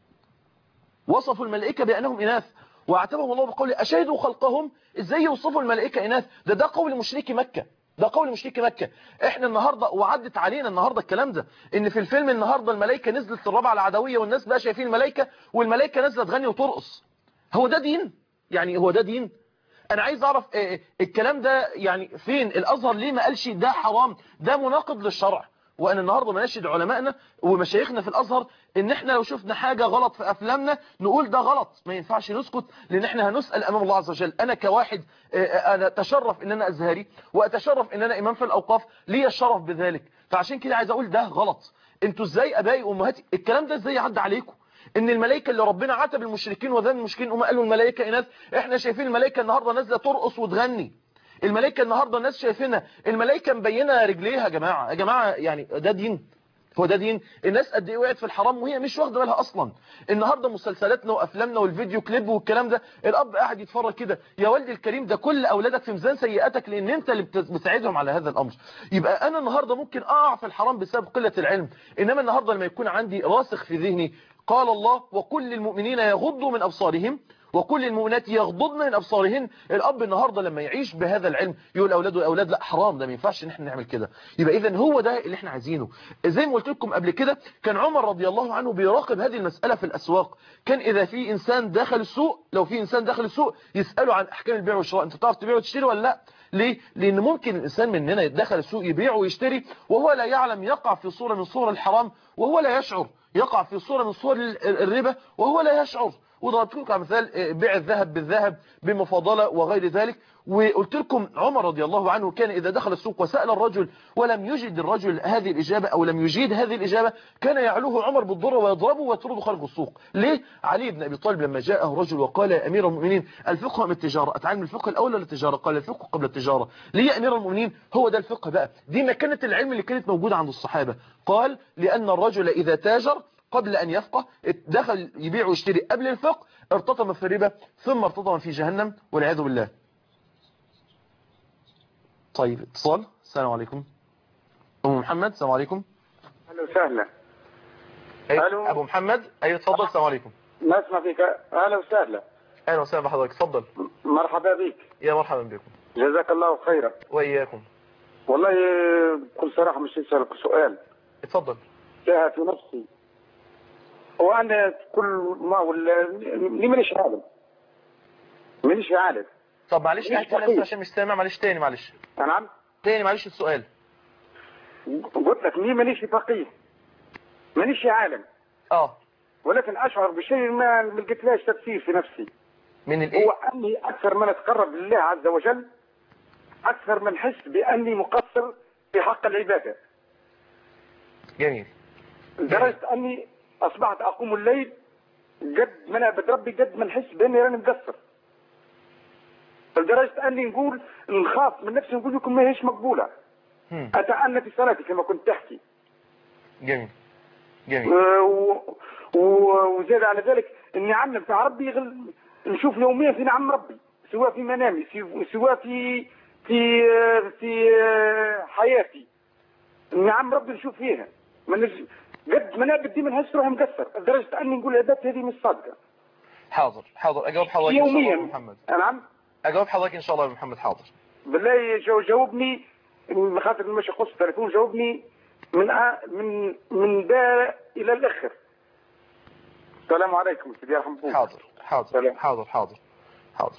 وصفوا الملائكه بانهم اناث واعتبهم الله بقول أشهدوا خلقهم ازاي يوصفوا الملائكة إناث ده ده قول مشركي مكة ده قول مشركي مكة احنا النهاردة وعدت علينا النهاردة الكلام ده ان في الفيلم النهاردة الملائكة نزلت الرابعة العدوية والناس بقى شايفين الملائكة والملائكة نازله تغني وترقص هو ده دين يعني هو ده دين انا عايز اعرف الكلام ده يعني فين الازهر ليه ما قالش ده حرام ده مناقض للشرع وانا النهارده بناشد علمائنا ومشايخنا في الازهر ان احنا لو شفنا حاجة غلط في افلامنا نقول ده غلط ما ينفعش نسكت لان احنا هنسأل امام الله عز وجل انا كواحد انا اتشرف ان انا ازهري واتشرف ان انا امام في الاوقاف لي الشرف بذلك فعشان كده عايز اقول ده غلط انتوا ازاي ابائي وامهاتي الكلام ده ازاي عدى عليكم ان الملائكه اللي ربنا عاتب المشركين وذم المشركين هم قالوا الملائكه اناث احنا شايفين الملائكه النهارده نازله ترقص وتغني الملائكه النهارده الناس شايفينها الملائكه مبينه رجليها يا جماعه يا جماعه يعني ده دين هو ده دين الناس قد ايه وقعت في الحرام وهي مش واخده بالها اصلا النهارده مسلسلاتنا وافلامنا والفيديو كليب والكلام ده الاب قاعد يتفرج كده يا والدي الكريم ده كل اولادك في ميزان سيئاتك لان انت اللي بتساعدهم على هذا الامر يبقى انا النهارده ممكن اقع في الحرام بسبب قله العلم انما النهارده لما يكون عندي راسخ في ذهني قال الله وكل المؤمنين يغضوا من ابصارهم وكل المؤمنات يغضضن من ابصارهن الاب النهارده لما يعيش بهذا العلم يقول اولاده الاولاد لا حرام ده ما ينفعش ان احنا نعمل كده يبقى اذا هو ده اللي احنا عايزينه زي ما قلت لكم قبل كده كان عمر رضي الله عنه بيراقب هذه المساله في الاسواق كان اذا في انسان دخل السوق لو في انسان دخل السوق يساله عن احكام البيع والشراء انت بتعرف تبيع وتشتري ولا لا ليه لان ممكن الانسان مننا يدخل السوق يبيع ويشتري وهو لا يعلم يقع في صوره من صور الحرام وهو لا يشعر يقع في صوره من صور الربا وهو لا يشعر وضربت لكم على مثال بيع الذهب بالذهب بمفاضلة وغير ذلك وقلت لكم عمر رضي الله عنه كان إذا دخل السوق وسأل الرجل ولم يجد الرجل هذه الإجابة أو لم يجيد هذه الإجابة كان يعلوه عمر بالضرة ويضربه ويطرده خارج السوق ليه؟ علي بن أبي طالب لما جاءه رجل وقال يا أمير المؤمنين الفقه أم التجارة أتعلم الفقه الأول ولا التجارة قال الفقه قبل التجارة ليه يا أمير المؤمنين هو ده الفقه بقى دي مكانة العلم اللي كانت موجودة عند الصحابة قال لأن الرجل إذا تاجر قبل أن يفقه دخل يبيع ويشتري قبل الفقه ارتطم في الربا ثم ارتطم في جهنم والعياذ بالله طيب اتصال السلام عليكم أم محمد السلام عليكم اهلا وسهلا أيوة، ألو. ابو محمد ايوه اتفضل السلام عليكم ما اسمع فيك اهلا وسهلا اهلا وسهلا بحضرتك اتفضل مرحبا بك يا مرحبا بكم جزاك الله خيرا واياكم والله بكل صراحه مش اسالك سؤال اتفضل تاه في نفسي وانا كل ما ولا ليه مانيش عالم مانيش عالم طب معلش مش احكي نفسك صحيح. عشان مش سامع معلش تاني معلش نعم تاني معلش السؤال قلت لك ليه مانيش فقيه مانيش عالم اه ولكن اشعر بشيء ما ما لقيتلاش تفسير في نفسي من الايه هو اني اكثر من اتقرب لله عز وجل اكثر من حس باني مقصر في حق العباده جميل لدرجه اني اصبحت اقوم الليل قد ما انا ربي قد ما نحس باني راني مقصر لدرجه اني نقول نخاف من نفسي نقول لكم ما هيش مقبوله هم. اتأنى في صلاتي كما كنت تحكي جميل جميل و- و- وزاد على ذلك النعم بتاع ربي غل... نشوف يوميا في نعم ربي سواء في منامي في- سواء في في في حياتي نعم ربي نشوف فيها ما نج... قد ما انا بدي من هسه روحي مقصر لدرجه اني نقول عبادتي هذه مش صادقه حاضر حاضر اجاوب حضرتك ان شاء الله يا يوميا أبو محمد نعم اجاوب حضرتك ان شاء الله يا أبو محمد حاضر بالله جو جاوبني من خاطر مش قص التليفون جاوبني من آ... من من دا الى الاخر السلام عليكم سيدي يرحمكم حاضر حاضر سلام. حاضر حاضر حاضر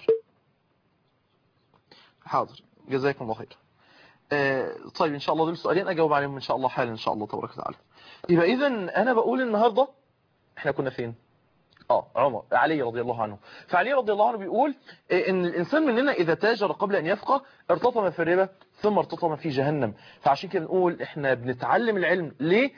حاضر جزاكم الله خير آه طيب ان شاء الله دول سؤالين اجاوب عليهم ان شاء الله حالا ان شاء الله تبارك وتعالى يبقى اذا انا بقول النهارده احنا كنا فين اه عمر علي رضي الله عنه فعلي رضي الله عنه بيقول آه، ان الانسان مننا اذا تاجر قبل ان يفقه ارتطم في الربا ثم ارتطم في جهنم فعشان كده نقول احنا بنتعلم العلم ليه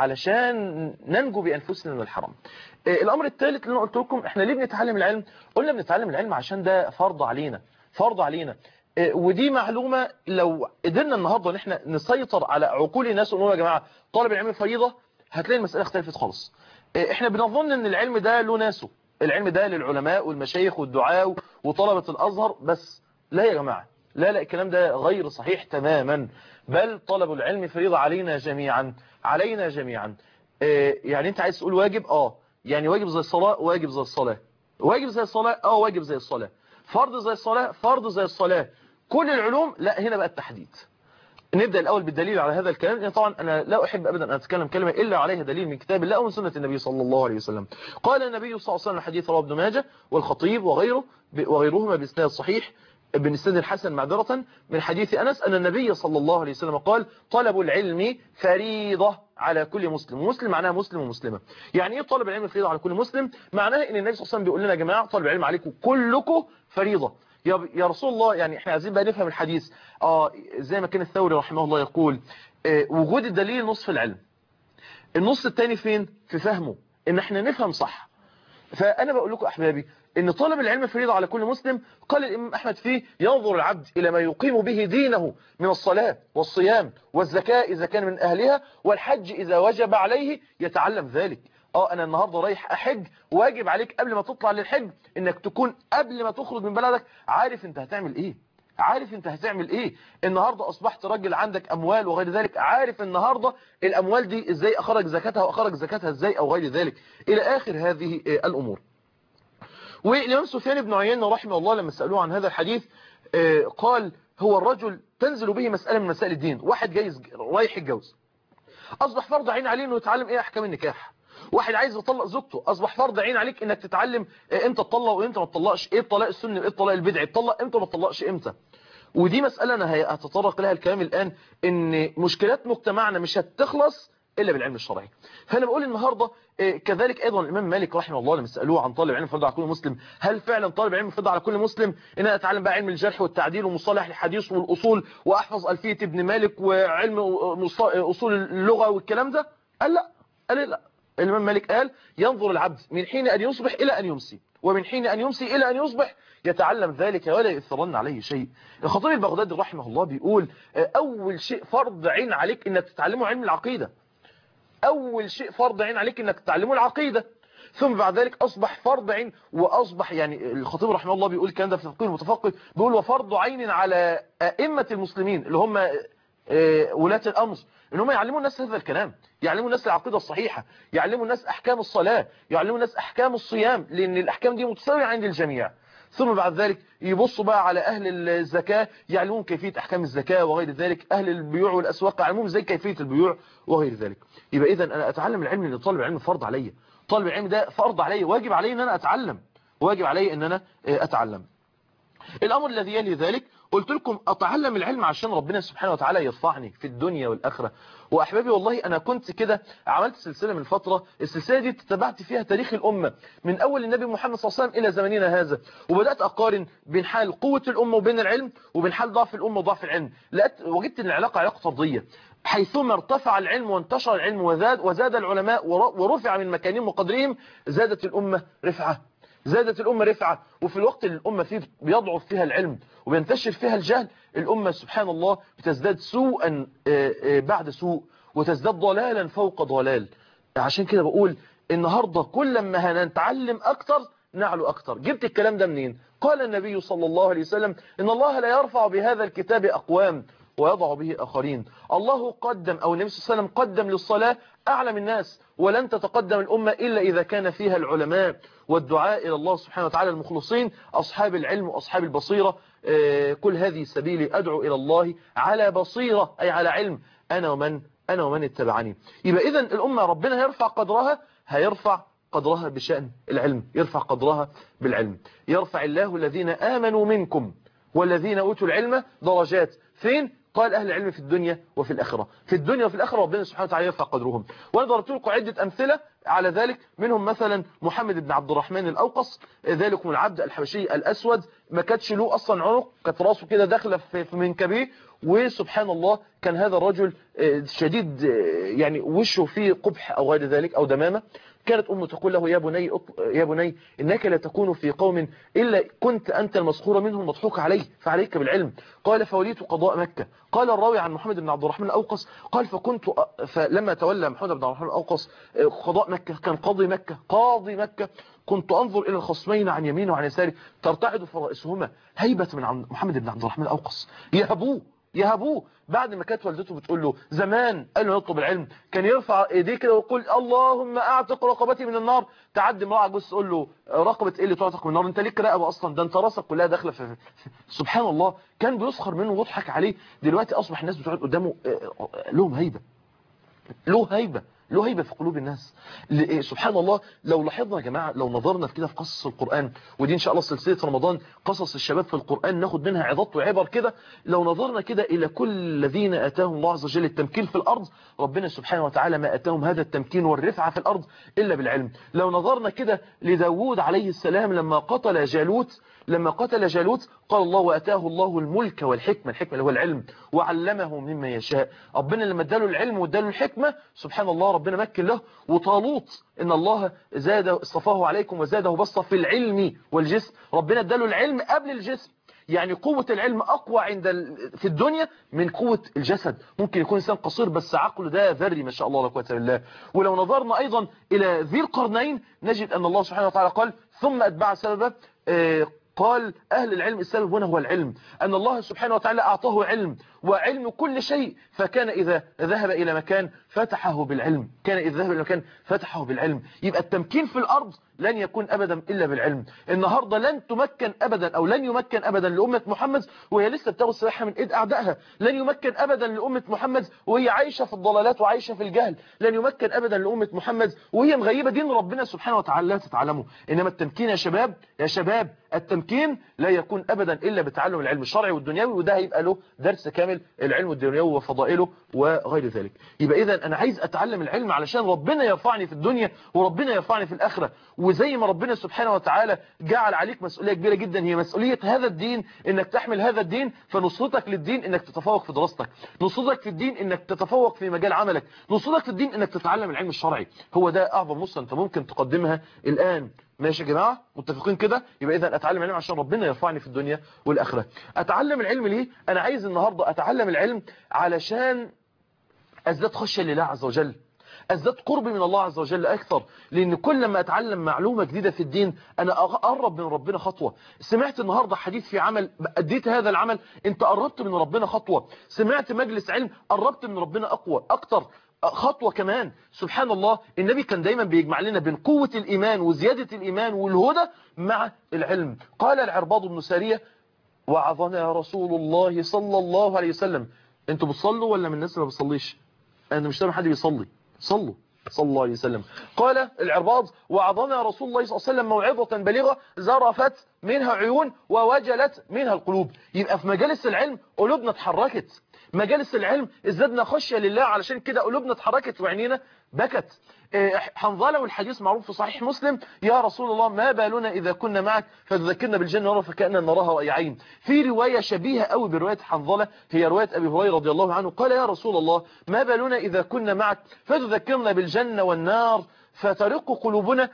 علشان ننجو بانفسنا من الحرام آه، الامر الثالث اللي انا قلت لكم احنا ليه بنتعلم العلم قلنا بنتعلم العلم عشان ده فرض علينا فرض علينا آه، ودي معلومة لو قدرنا النهاردة ان احنا نسيطر على عقول الناس ونقول يا جماعة طالب العلم فريضة هتلاقي المسألة اختلفت خالص آه، احنا بنظن ان العلم ده له ناسه العلم ده للعلماء والمشايخ والدعاء وطلبة الازهر بس لا يا جماعة لا لا الكلام ده غير صحيح تماما بل طلب العلم فريضة علينا جميعا علينا جميعا آه، يعني انت عايز تقول واجب اه يعني واجب زي الصلاة واجب زي الصلاة واجب زي الصلاة اه واجب زي الصلاة فرض زي الصلاة فرض زي الصلاة كل العلوم لا هنا بقى التحديد نبدأ الأول بالدليل على هذا الكلام لأن طبعا أنا لا أحب أبدا أن أتكلم كلمة إلا عليها دليل من كتاب الله ومن سنة النبي صلى الله عليه وسلم قال النبي صلى الله عليه وسلم حديث رواه ابن ماجه والخطيب وغيره وغيرهما بإسناد صحيح بإسناد الحسن معذرة من حديث أنس أن النبي صلى الله عليه وسلم قال طلب العلم فريضة على كل مسلم مسلم معناها مسلم ومسلمة يعني إيه طلب العلم فريضة على كل مسلم معناها إن النبي صلى الله عليه وسلم بيقول لنا يا جماعة طلب العلم عليكم كلكم فريضة يا يا رسول الله يعني احنا عايزين بقى نفهم الحديث اه زي ما كان الثوري رحمه الله يقول آه وجود الدليل نصف العلم النص الثاني فين في فهمه ان احنا نفهم صح فانا بقول لكم احبابي ان طلب العلم فريضة على كل مسلم قال الامام احمد فيه ينظر العبد الى ما يقيم به دينه من الصلاة والصيام والزكاة اذا كان من اهلها والحج اذا وجب عليه يتعلم ذلك اه انا النهاردة رايح احج واجب عليك قبل ما تطلع للحج انك تكون قبل ما تخرج من بلدك عارف انت هتعمل ايه عارف انت هتعمل ايه النهاردة اصبحت راجل عندك اموال وغير ذلك عارف النهاردة الاموال دي ازاي اخرج زكاتها واخرج زكاتها ازاي او غير ذلك الى اخر هذه آه، الامور والإمام سفيان بن عيينة رحمه الله لما سألوه عن هذا الحديث آه، قال هو الرجل تنزل به مسألة من مسائل الدين واحد جايز رايح يتجوز أصبح فرض عين عليه أنه يتعلم إيه أحكام النكاح واحد عايز يطلق زوجته أصبح فرض عين عليك أنك تتعلم آه، إمتى تطلق وإمتى ما تطلقش إيه الطلاق السني وإيه الطلاق البدعي تطلق إمتى ما تطلقش إمتى ودي مسألة أنا هي- هتطرق لها الكلام الآن إن مشكلات مجتمعنا مش هتخلص إلا بالعلم الشرعي فأنا بقول النهاردة آه، كذلك أيضا الإمام مالك رحمه الله لما سألوه عن طالب علم فرض على كل مسلم هل فعلا طالب علم فرض على كل مسلم إن أنا أتعلم بقى علم الجرح والتعديل ومصطلح الحديث والأصول وأحفظ ألفية ابن مالك وعلم مص- أصول اللغة والكلام ده قال لا قال لا الإمام مالك قال ينظر العبد من حين أن يصبح إلى أن يمسي ومن حين أن يمسي إلى أن يصبح يتعلم ذلك ولا يثرن عليه شيء الخطيب البغدادي رحمه الله بيقول آه، أول شيء فرض عين عليك إنك تتعلمه علم العقيدة أول شيء فرض عين عليك إنك تتعلمه العقيدة ثم بعد ذلك أصبح فرض عين وأصبح يعني الخطيب رحمه الله بيقول الكلام ده في تفقيه المتفقه بيقول وفرض عين على أئمة المسلمين اللي هم آه، ولاة الأمر ان هم يعلموا الناس هذا الكلام يعلموا الناس العقيدة الصحيحة يعلموا الناس أحكام الصلاة يعلموا الناس أحكام الصيام لأن الأحكام دي متساوية عند الجميع ثم بعد ذلك يبصوا بقى على أهل الزكاة يعلمون كيفية أحكام الزكاة وغير ذلك أهل البيوع والأسواق يعلمون زي كيفية البيوع وغير ذلك يبقى إذا أنا أتعلم العلم لأن طالب العلم فرض عليا طالب العلم ده فرض عليا واجب علي أن أنا أتعلم واجب علي أن أنا آه، أتعلم الأمر الذي يلي ذلك قلت لكم أتعلم العلم عشان ربنا سبحانه وتعالى يرفعني في الدنيا والآخرة وأحبابي والله أنا كنت كده عملت سلسلة من فترة السلسلة دي تتبعت فيها تاريخ الأمة من أول النبي محمد صلى الله عليه وسلم إلى زماننا هذا وبدأت أقارن بين حال قوة الأمة وبين العلم وبين حال ضعف الأمة وضعف العلم لقيت وجدت أن العلاقة علاقة طردية حيثما ارتفع العلم وانتشر العلم وزاد وزاد العلماء ور- ورفع من مكانهم وقدرهم زادت الأمة رفعة زادت الأمة رفعة وفي الوقت اللي الأمة فيه بيضعف فيها العلم وبينتشر فيها الجهل الأمة سبحان الله بتزداد سوءا آه، آه، بعد سوء وتزداد ضلالا فوق ضلال عشان كده بقول النهاردة كل ما هنتعلم أكتر نعلو أكتر جبت الكلام ده منين قال النبي صلى الله عليه وسلم إن الله لا يرفع بهذا الكتاب أقوام ويضع به آخرين الله قدم أو النبي صلى الله عليه وسلم قدم للصلاة أعلم الناس ولن تتقدم الأمة إلا إذا كان فيها العلماء والدعاء إلى الله سبحانه وتعالى المخلصين أصحاب العلم وأصحاب البصيرة آه، كل هذه سبيلي أدعو إلى الله على بصيرة أي على علم أنا ومن أنا ومن اتبعني يبقى إذا الأمة ربنا هيرفع قدرها هيرفع قدرها بشأن العلم يرفع قدرها بالعلم يرفع الله الذين آمنوا منكم والذين أوتوا العلم درجات فين؟ قال أهل العلم في الدنيا وفي الآخرة في الدنيا وفي الآخرة ربنا سبحانه وتعالى يرفع قدرهم وأنا ضربت لكم عدة أمثلة على ذلك منهم مثلا محمد بن عبد الرحمن الأوقص ذلكم العبد الحبشي الأسود ما كانتش له أصلا عنق كانت راسه كده داخله في في منكبيه وسبحان الله كان هذا الرجل آه، شديد آه، يعني وشه فيه قبح أو غير ذلك أو دمامة كانت أمه تقول له يا بني أط- يا بني إنك لا تكون في قوم إلا كنت أنت المسخور منهم المضحوك عليه فعليك بالعلم قال فوليت قضاء مكة قال الراوي عن محمد بن عبد الرحمن الأوقص قال فكنت أ- فلما تولى محمد بن عبد الرحمن الأوقص آه، قضاء مكة كان قاضي مكة قاضي مكة كنت أنظر إلى الخصمين عن يمينه وعن يساره ترتعد فرائسهما هيبة من عن- محمد بن عبد الرحمن الأوقص يهبوه يهبوه بعد ما كانت والدته بتقول له زمان قال له يطلب العلم كان يرفع ايديه كده ويقول اللهم اعتق رقبتي من النار تعدي امراه عجوز تقول له رقبه ايه اللي تعتق من النار انت ليك رقبه اصلا ده انت راسك كلها داخله في في- سبحان الله كان بيسخر منه ويضحك عليه دلوقتي اصبح الناس بتقعد قدامه آه، آه، لهم هيبه له هيبة له هيبة في قلوب الناس ل- سبحان الله لو لاحظنا يا جماعة لو نظرنا في كده في قصص القرآن ودي إن شاء الله سلسلة رمضان قصص الشباب في القرآن ناخد منها عظات وعبر كده لو نظرنا كده إلى كل الذين أتاهم الله عز وجل التمكين في الأرض ربنا سبحانه وتعالى ما أتاهم هذا التمكين والرفعة في الأرض إلا بالعلم لو نظرنا كده لداود عليه السلام لما قتل جالوت لما قتل جالوت قال الله وأتاه الله الملك والحكمة الحكمة اللي هو العلم وعلمه مما يشاء ربنا لما اداله العلم واداله الحكمة سبحان الله ربنا مكن له وطالوت إن الله زاد اصطفاه عليكم وزاده بسطة في العلم والجسم ربنا اداله العلم قبل الجسم يعني قوة العلم أقوى عند ال... في الدنيا من قوة الجسد ممكن يكون إنسان قصير بس عقله ده ذري ما شاء الله لا قوة إلا بالله ولو نظرنا أيضا إلى ذي القرنين نجد أن الله سبحانه وتعالى قال ثم أتبع سببا آه، قال أهل العلم السبب هنا هو العلم أن الله سبحانه وتعالى أعطاه علم وعلم كل شيء فكان إذا ذهب إلى مكان فتحه بالعلم كان إذا ذهب إلى مكان فتحه بالعلم يبقى التمكين في الأرض لن يكون أبدا إلا بالعلم النهاردة لن تمكن أبدا أو لن يمكن أبدا لأمة محمد وهي لسه بتاخد سلاحها من إيد أعدائها لن يمكن أبدا لأمة محمد وهي عايشة في الضلالات وعايشة في الجهل لن يمكن أبدا لأمة محمد وهي مغيبة دين ربنا سبحانه وتعالى لا تتعلمه إنما التمكين يا شباب يا شباب التمكين لا يكون أبدا إلا بتعلم العلم الشرعي والدنيوي وده هيبقى له درس كامل العلم الدنيوي وفضائله وغير ذلك يبقى إذا أنا عايز أتعلم العلم علشان ربنا يرفعني في الدنيا وربنا يرفعني في الآخرة وزي ما ربنا سبحانه وتعالى جعل عليك مسؤولية كبيرة جدا هي مسؤولية هذا الدين انك تحمل هذا الدين فنصرتك للدين انك تتفوق في دراستك نصرتك في الدين انك تتفوق في مجال عملك نصرتك في الدين انك تتعلم العلم الشرعي هو ده اعظم نصرة انت ممكن تقدمها الان ماشي يا جماعة متفقين كده يبقى اذا اتعلم العلم عشان ربنا يرفعني في الدنيا والاخرة اتعلم العلم ليه انا عايز النهاردة اتعلم العلم علشان ازداد خشية لله عز وجل ازداد قرب من الله عز وجل اكثر لان كل ما اتعلم معلومة جديدة في الدين انا اقرب من ربنا خطوة سمعت النهاردة حديث في عمل اديت هذا العمل انت قربت من ربنا خطوة سمعت مجلس علم قربت من ربنا اقوى اكتر خطوة كمان سبحان الله النبي كان دايما بيجمع لنا بين قوة الإيمان وزيادة الإيمان والهدى مع العلم قال العرباض بن سارية وعظنا رسول الله صلى الله عليه وسلم انتوا بتصلوا ولا من الناس اللي ما بتصليش انا مش سامع حد بيصلي صلوا صلى الله عليه وسلم قال العرباض وعظنا رسول الله صلى الله عليه وسلم موعظة بليغة زرفت منها عيون ووجلت منها القلوب يبقى في مجالس العلم قلوبنا اتحركت مجالس العلم ازدادنا خشية لله علشان كده قلوبنا اتحركت وعينينا بكت حنظلة والحديث معروف في صحيح مسلم يا رسول الله ما بالنا إذا كنا معك فتذكرنا بالجنة ورا فكأننا نراها رأي عين في رواية شبيهة قوي برواية حنظلة هي رواية أبي هريرة رضي الله عنه قال يا رسول الله ما بالنا إذا كنا معك فتذكرنا بالجنة والنار فترق قلوبنا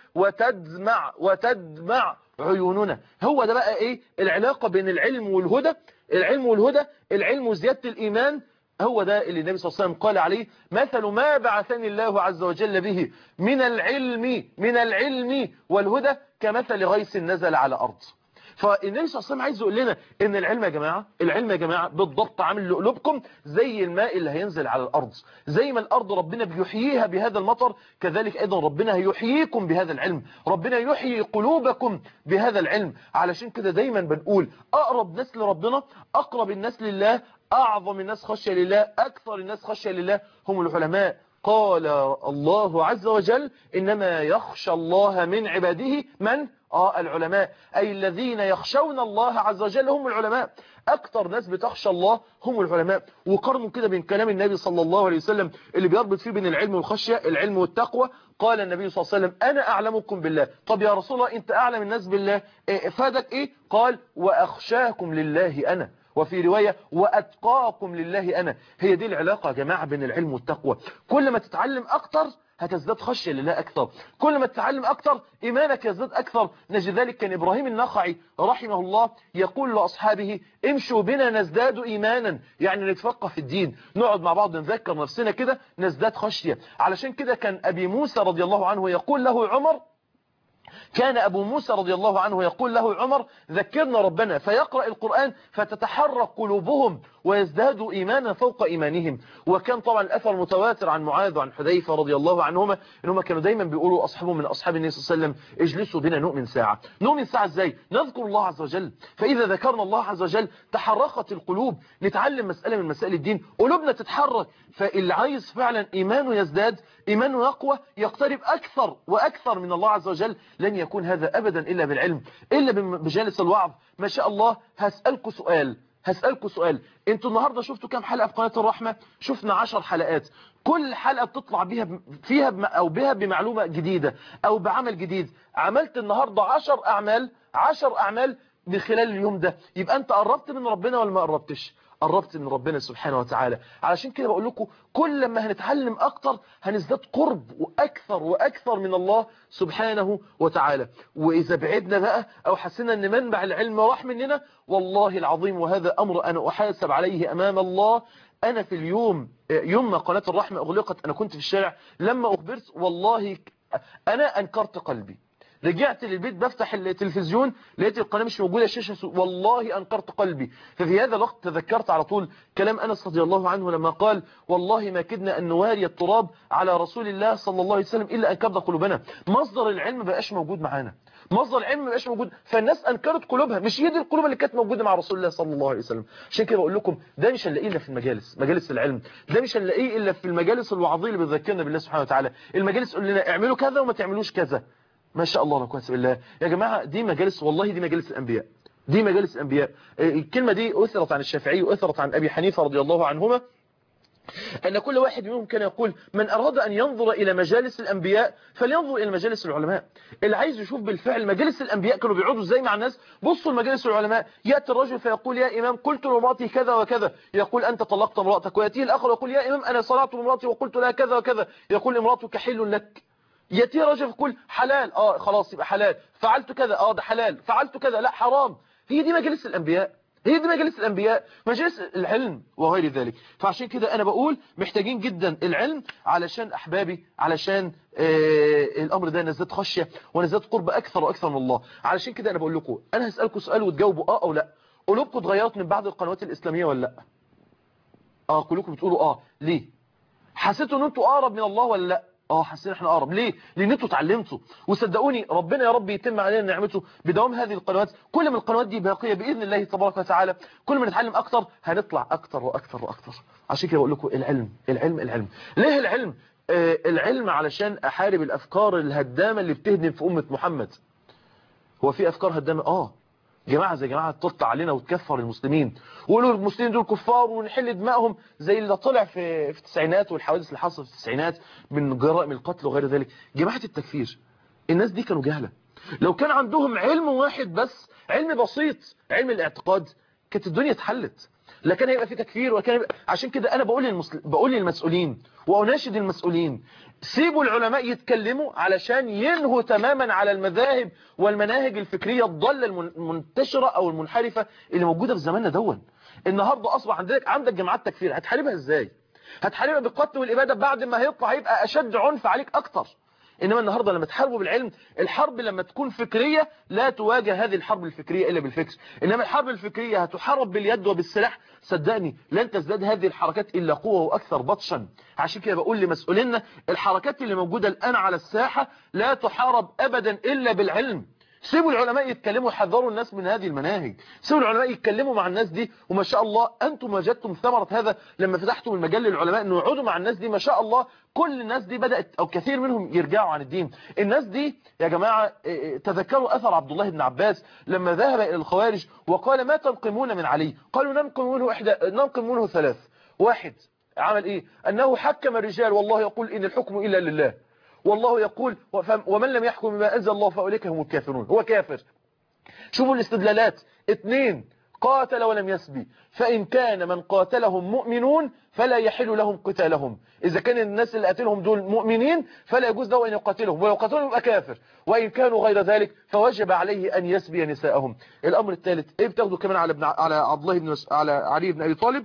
وتدمع وتدمع عيوننا هو ده بقى ايه العلاقة بين العلم والهدى العلم والهدى العلم وزيادة الإيمان هو ده اللي النبي صلى الله عليه وسلم قال عليه مثل ما بعثني الله عز وجل به من العلم من العلم والهدى كمثل غيث نزل على أرض فالنبي صلى الله عليه وسلم عايز يقول لنا ان العلم يا جماعة العلم يا جماعة بالضبط عامل لقلوبكم زي الماء اللي هينزل على الأرض زي ما الأرض ربنا بيحييها بهذا المطر كذلك أيضا ربنا هيحييكم بهذا العلم ربنا يحيي قلوبكم بهذا العلم علشان كده دايما بنقول أقرب ناس لربنا أقرب الناس لله أعظم الناس خشية لله أكثر الناس خشية لله هم العلماء قال الله عز وجل إنما يخشى الله من عباده من؟ آه العلماء أي الذين يخشون الله عز وجل هم العلماء أكثر ناس بتخشى الله هم العلماء وقارنوا كده بين كلام النبي صلى الله عليه وسلم اللي بيربط فيه بين العلم والخشية العلم والتقوى قال النبي صلى الله عليه وسلم أنا أعلمكم بالله طب يا رسول الله أنت أعلم الناس بالله إيه فادك إيه قال وأخشاكم لله أنا وفي رواية وأتقاكم لله أنا هي دي العلاقة يا جماعة بين العلم والتقوى كل ما تتعلم أكتر هتزداد خشية لله أكثر كل ما تتعلم أكثر إيمانك يزداد أكثر نجد ذلك كان إبراهيم النخعي رحمه الله يقول لأصحابه امشوا بنا نزداد إيمانا يعني نتفقه في الدين نقعد مع بعض نذكر نفسنا كده نزداد خشية علشان كده كان أبي موسى رضي الله عنه يقول له عمر كان أبو موسى رضي الله عنه يقول له عمر ذكرنا ربنا فيقرأ القرآن فتتحرك قلوبهم ويزدادوا إيمانا فوق إيمانهم وكان طبعا الأثر متواتر عن معاذ وعن حذيفة رضي الله عنهما إنهم كانوا دايما بيقولوا أصحابهم من أصحاب النبي صلى الله عليه وسلم اجلسوا بنا نؤمن ساعة نؤمن ساعة إزاي نذكر الله عز وجل فإذا ذكرنا الله عز وجل تحركت القلوب نتعلم مسألة من مسائل الدين قلوبنا تتحرك فاللي عايز فعلا إيمانه يزداد إيمانه يقوى يقترب أكثر وأكثر من الله عز وجل لن يكون هذا أبدا إلا بالعلم إلا بمجالس الوعظ ما شاء الله هسألكم سؤال هسألكم سؤال انتوا النهاردة شفتوا كام حلقة في قناة الرحمة شفنا عشر حلقات كل حلقة بتطلع بيها فيها بم أو بها بمعلومة جديدة أو بعمل جديد عملت النهاردة عشر أعمال عشر أعمال بخلال اليوم ده يبقى أنت قربت من ربنا ولا ما قربتش قربت من ربنا سبحانه وتعالى علشان كده بقول لكم كل ما هنتعلم أكتر هنزداد قرب وأكثر وأكثر من الله سبحانه وتعالى وإذا بعدنا بقى أو حسنا أن منبع العلم راح مننا والله العظيم وهذا أمر أنا أحاسب عليه أمام الله أنا في اليوم يوم ما قناة الرحمة أغلقت أنا كنت في الشارع لما أخبرت والله أنا أنكرت قلبي رجعت للبيت بفتح التلفزيون لقيت القناة مش موجودة الشاشة والله أنكرت قلبي ففي هذا الوقت تذكرت على طول كلام أنس رضي الله عنه لما قال والله ما كدنا أن نواري التراب على رسول الله صلى الله عليه وسلم إلا أن كبد قلوبنا مصدر العلم بقاش موجود معانا مصدر العلم ما بقاش موجود فالناس أنكرت قلوبها مش هي دي القلوب اللي كانت موجودة مع رسول الله صلى الله عليه وسلم عشان كده بقول لكم ده مش هنلاقيه إلا في المجالس مجالس العلم ده مش هنلاقيه إلا في المجالس الوعظية اللي بتذكرنا بالله سبحانه وتعالى المجالس تقول لنا اعملوا كذا وما تعملوش كذا ما شاء الله لا قوه الا بالله يا جماعه دي مجالس والله دي مجالس الانبياء دي مجالس الانبياء الكلمه دي اثرت عن الشافعي واثرت عن ابي حنيفه رضي الله عنهما أن كل واحد منهم كان يقول من أراد أن ينظر إلى مجالس الأنبياء فلينظر إلى مجالس العلماء اللي عايز يشوف بالفعل مجالس الأنبياء كانوا بيقعدوا ازاي مع الناس بصوا لمجالس العلماء يأتي الرجل فيقول يا إمام قلت لامرأتي كذا وكذا يقول أنت طلقت امرأتك ويأتيه الآخر يقول يا إمام أنا صلعت امرأتي وقلت لها كذا وكذا يقول امرأتك حل لك يأتي رجل يقول حلال اه خلاص يبقى حلال فعلت كذا اه ده حلال فعلت كذا لا حرام هي دي مجالس الأنبياء هي دي مجالس الأنبياء مجالس العلم وغير ذلك فعشان كده أنا بقول محتاجين جدا العلم علشان أحبابي علشان آه الأمر ده نزداد خشية ونزداد قرب أكثر وأكثر من الله علشان كده أنا بقول لكم أنا هسألكم سؤال وتجاوبوا آه أو لا قلوبكم اتغيرت من بعض القنوات الإسلامية ولا لا آه كلكم بتقولوا آه ليه حسيتوا ان انتوا اقرب من الله ولا لا اه حاسين احنا اقرب ليه لان انتوا اتعلمتوا وصدقوني ربنا يا رب يتم علينا نعمته بدوام هذه القنوات كل ما القنوات دي باقيه باذن الله تبارك وتعالى كل ما نتعلم اكتر هنطلع اكتر واكتر واكتر عشان كده بقول لكم العلم العلم العلم ليه العلم آه العلم علشان احارب الافكار الهدامه اللي بتهدم في امه محمد هو في افكار هدامه اه جماعة زي جماعة تطلع علينا وتكفر المسلمين ويقولوا المسلمين دول كفار ونحل دمائهم زي اللي طلع في في التسعينات والحوادث اللي حصلت في التسعينات من جرائم القتل وغير ذلك جماعة التكفير الناس دي كانوا جهلة لو كان عندهم علم واحد بس علم بسيط علم الاعتقاد كانت الدنيا اتحلت لا كان هيبقى في تكفير ولا كان يبقى عشان كده انا بقول للمسل... بقول للمسؤولين واناشد المسؤولين سيبوا العلماء يتكلموا علشان ينهوا تماما على المذاهب والمناهج الفكريه الضاله المنتشره او المنحرفه اللي موجوده في زماننا دون النهارده اصبح عندك عندك جماعات تكفير هتحاربها ازاي هتحاربها بالقتل والاباده بعد ما هيطلع هيبقى اشد عنف عليك اكتر انما النهارده لما تحاربوا بالعلم الحرب لما تكون فكريه لا تواجه هذه الحرب الفكريه الا بالفكر انما الحرب الفكريه هتحارب باليد وبالسلاح صدقني لن تزداد هذه الحركات الا قوه واكثر بطشا عشان كده بقول لمسؤولينا الحركات اللي موجوده الان على الساحه لا تحارب ابدا الا بالعلم سيبوا العلماء يتكلموا يحذروا الناس من هذه المناهج سيبوا العلماء يتكلموا مع الناس دي وما شاء الله أنتم وجدتم ثمرة هذا لما فتحتم المجال للعلماء أنه يقعدوا مع الناس دي ما شاء الله كل الناس دي بدأت أو كثير منهم يرجعوا عن الدين الناس دي يا جماعة تذكروا أثر عبد الله بن عباس لما ذهب إلى الخوارج وقال ما تنقمون من علي قالوا ننقم منه, إحدى ننقم منه ثلاث واحد عمل إيه أنه حكم الرجال والله يقول إن الحكم إلا لله والله يقول ومن لم يحكم بما أنزل الله فأولئك هم الكافرون هو كافر شوفوا الاستدلالات اثنين قاتل ولم يسبي فإن كان من قاتلهم مؤمنون فلا يحل لهم قتالهم إذا كان الناس اللي قاتلهم دول مؤمنين فلا يجوز له أن يقاتلهم ولو قاتلهم يبقى كافر وإن كانوا غير ذلك فوجب عليه أن يسبي نساءهم الأمر الثالث إيه بتاخده كمان على ابن على عبد الله بن على علي بن أبي طالب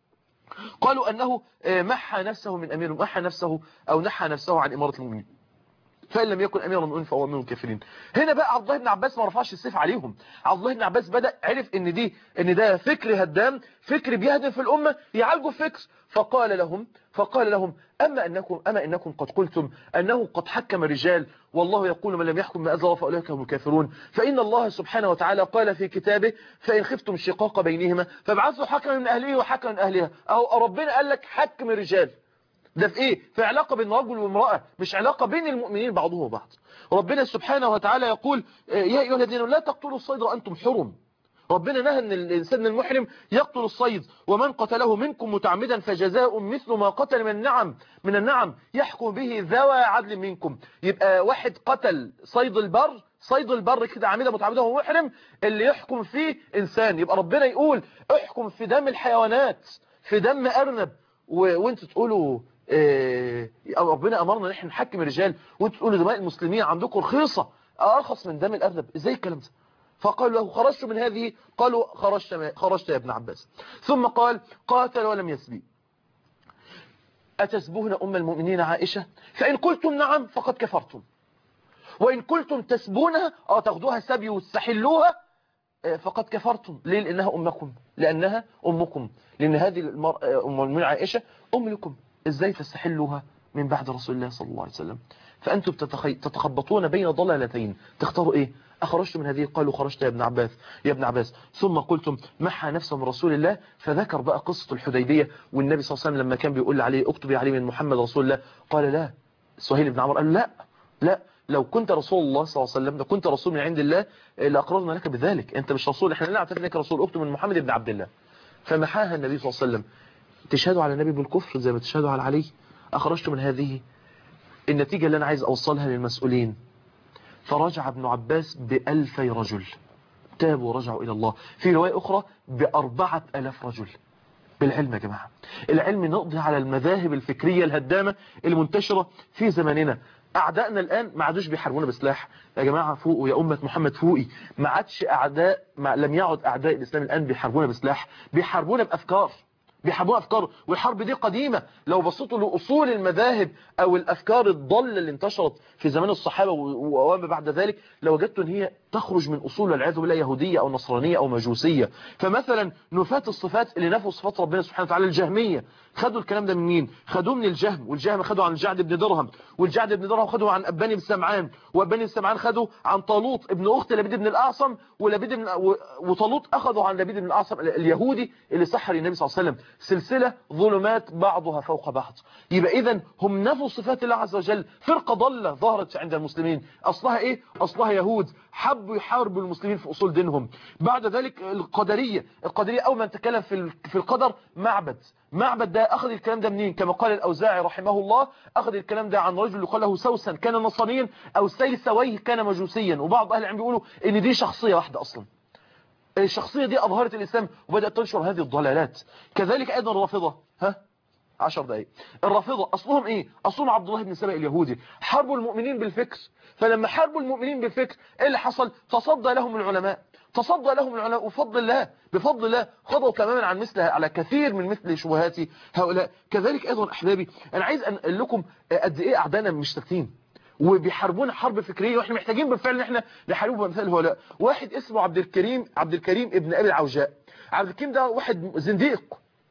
قالوا أنه محى نفسه من أمير محى نفسه أو نحى نفسه عن إمارة المؤمنين فإن لم يكن أمير المؤمنين فهو من الكافرين هنا بقى عبد الله بن عباس ما رفعش السيف عليهم عبد الله بن عباس بدأ عرف ان دي ان ده فكر هدام فكر بيهدم في الأمة يعالجوا الفكر فقال لهم فقال لهم أما أنكم أما إنكم قد قلتم أنه قد حكم الرجال والله يقول من لم يحكم ما أنزل الله فأولئك هم الكافرون فإن الله سبحانه وتعالى قال في كتابه فإن خفتم شقاق بينهما فابعثوا حكما من أهله وحكما من أهلها أو ربنا قال لك حكم الرجال ده في ايه في علاقة بين رجل وامرأة مش علاقة بين المؤمنين بعضهم وبعض ربنا سبحانه وتعالى يقول يا ايها الذين لا تقتلوا الصيد وانتم حرم ربنا نهى ان الانسان المحرم يقتل الصيد ومن قتله منكم متعمدا فجزاء مثل ما قتل من النعم من النعم يحكم به ذوى عدل منكم يبقى واحد قتل صيد البر صيد البر كده عميدا متعمدا وهو محرم اللي يحكم فيه انسان يبقى ربنا يقول احكم في دم الحيوانات في دم ارنب وانتوا تقولوا إيه ربنا امرنا ان احنا نحكم الرجال وانتوا تقولوا دماء المسلمين عندكم رخيصه ارخص من دم الارنب ازاي الكلام ده فقالوا له خرجت من هذه قالوا خرجت خرجت يا ابن عباس ثم قال قاتل ولم يسبي أتسبون أم المؤمنين عائشة فإن قلتم نعم فقد كفرتم وإن قلتم تسبونها أو تاخدوها سبي وتستحلوها فقد كفرتم ليه لأنها أمكم لأنها أمكم لأن هذه المرأة أم المؤمنين عائشة أم لكم إزاي تستحلوها من بعد رسول الله صلى الله عليه وسلم فأنتم تتخبطون بين ضلالتين تختاروا إيه أخرجت من هذه قالوا خرجت يا ابن عباس يا ابن عباس ثم قلتم محى نفسه من رسول الله فذكر بقى قصة الحديبية والنبي صلى الله عليه وسلم لما كان بيقول عليه اكتب عليه من محمد رسول الله قال لا سهيل بن عمر قال لا لا لو كنت رسول الله صلى الله عليه وسلم لو كنت رسول من عند الله لأقررنا لك بذلك انت مش رسول احنا لا نعترف انك رسول اكتب من محمد بن عبد الله فمحاها النبي صلى الله عليه وسلم تشهدوا على النبي بالكفر زي ما تشهدوا على علي أخرجت من هذه النتيجة اللي أنا عايز أوصلها للمسؤولين فرجع ابن عباس بألفي رجل تابوا ورجعوا إلى الله في رواية أخرى بأربعة ألاف رجل بالعلم يا جماعة العلم نقضي على المذاهب الفكرية الهدامة المنتشرة في زماننا اعدائنا الان ما عادوش بيحاربونا بسلاح يا جماعه فوقوا يا امه محمد فوقي ما عادش اعداء ما لم يعد اعداء الاسلام الان بيحاربونا بسلاح بيحاربونا بافكار بيحاربونا افكار والحرب دي قديمه لو بصيتوا لاصول المذاهب او الافكار الضاله اللي انتشرت في زمان الصحابه وما بعد ذلك لوجدتوا ان هي تخرج من اصول والعياذ بالله يهوديه او نصرانيه او مجوسيه فمثلا نفاة الصفات اللي نفوا صفات ربنا سبحانه وتعالى الجهميه خدوا الكلام ده من مين خدوه من الجهم والجهم خدوا عن الجعد بن درهم والجعد بن درهم خدوا عن ابان بن سمعان وابان بن سمعان خدوا عن طالوت ابن اخت لبيد بن الاعصم ولبيد بن وطالوت اخذوا عن لبيد بن الاعصم اليهودي اللي سحر النبي صلى الله عليه وسلم سلسله ظلمات بعضها فوق بعض يبقى اذا هم نفوا صفات الله عز وجل فرقه ضاله ظهرت عند المسلمين اصلها ايه اصلها يهود حبوا يحاربوا المسلمين في اصول دينهم بعد ذلك القدريه القدريه اول ما نتكلم في في القدر معبد معبد ده اخذ الكلام ده منين كما قال الاوزاعي رحمه الله اخذ الكلام ده عن رجل يقال له سوسن كان نصرانيا او سيسويه كان مجوسيا وبعض اهل العلم بيقولوا ان دي شخصيه واحده اصلا الشخصية دي أظهرت الإسلام وبدأت تنشر هذه الضلالات كذلك أيضا الرافضة ها عشر دقايق الرافضة أصلهم إيه أصلهم عبد الله بن سبأ اليهودي حاربوا المؤمنين بالفكر فلما حاربوا المؤمنين بالفكر إيه اللي حصل تصدى لهم العلماء تصدى لهم العلماء بفضل الله بفضل الله خضوا تماما عن مثلها على كثير من مثل شبهات هؤلاء كذلك أيضا أحبابي أنا عايز أقول لكم قد إيه أعدانا مش ساكتين وبيحاربونا حرب فكريه واحنا محتاجين بالفعل ان احنا نحاربهم بمثال هؤلاء واحد اسمه عبد الكريم عبد الكريم ابن ابي العوجاء عبد الكريم ده واحد زنديق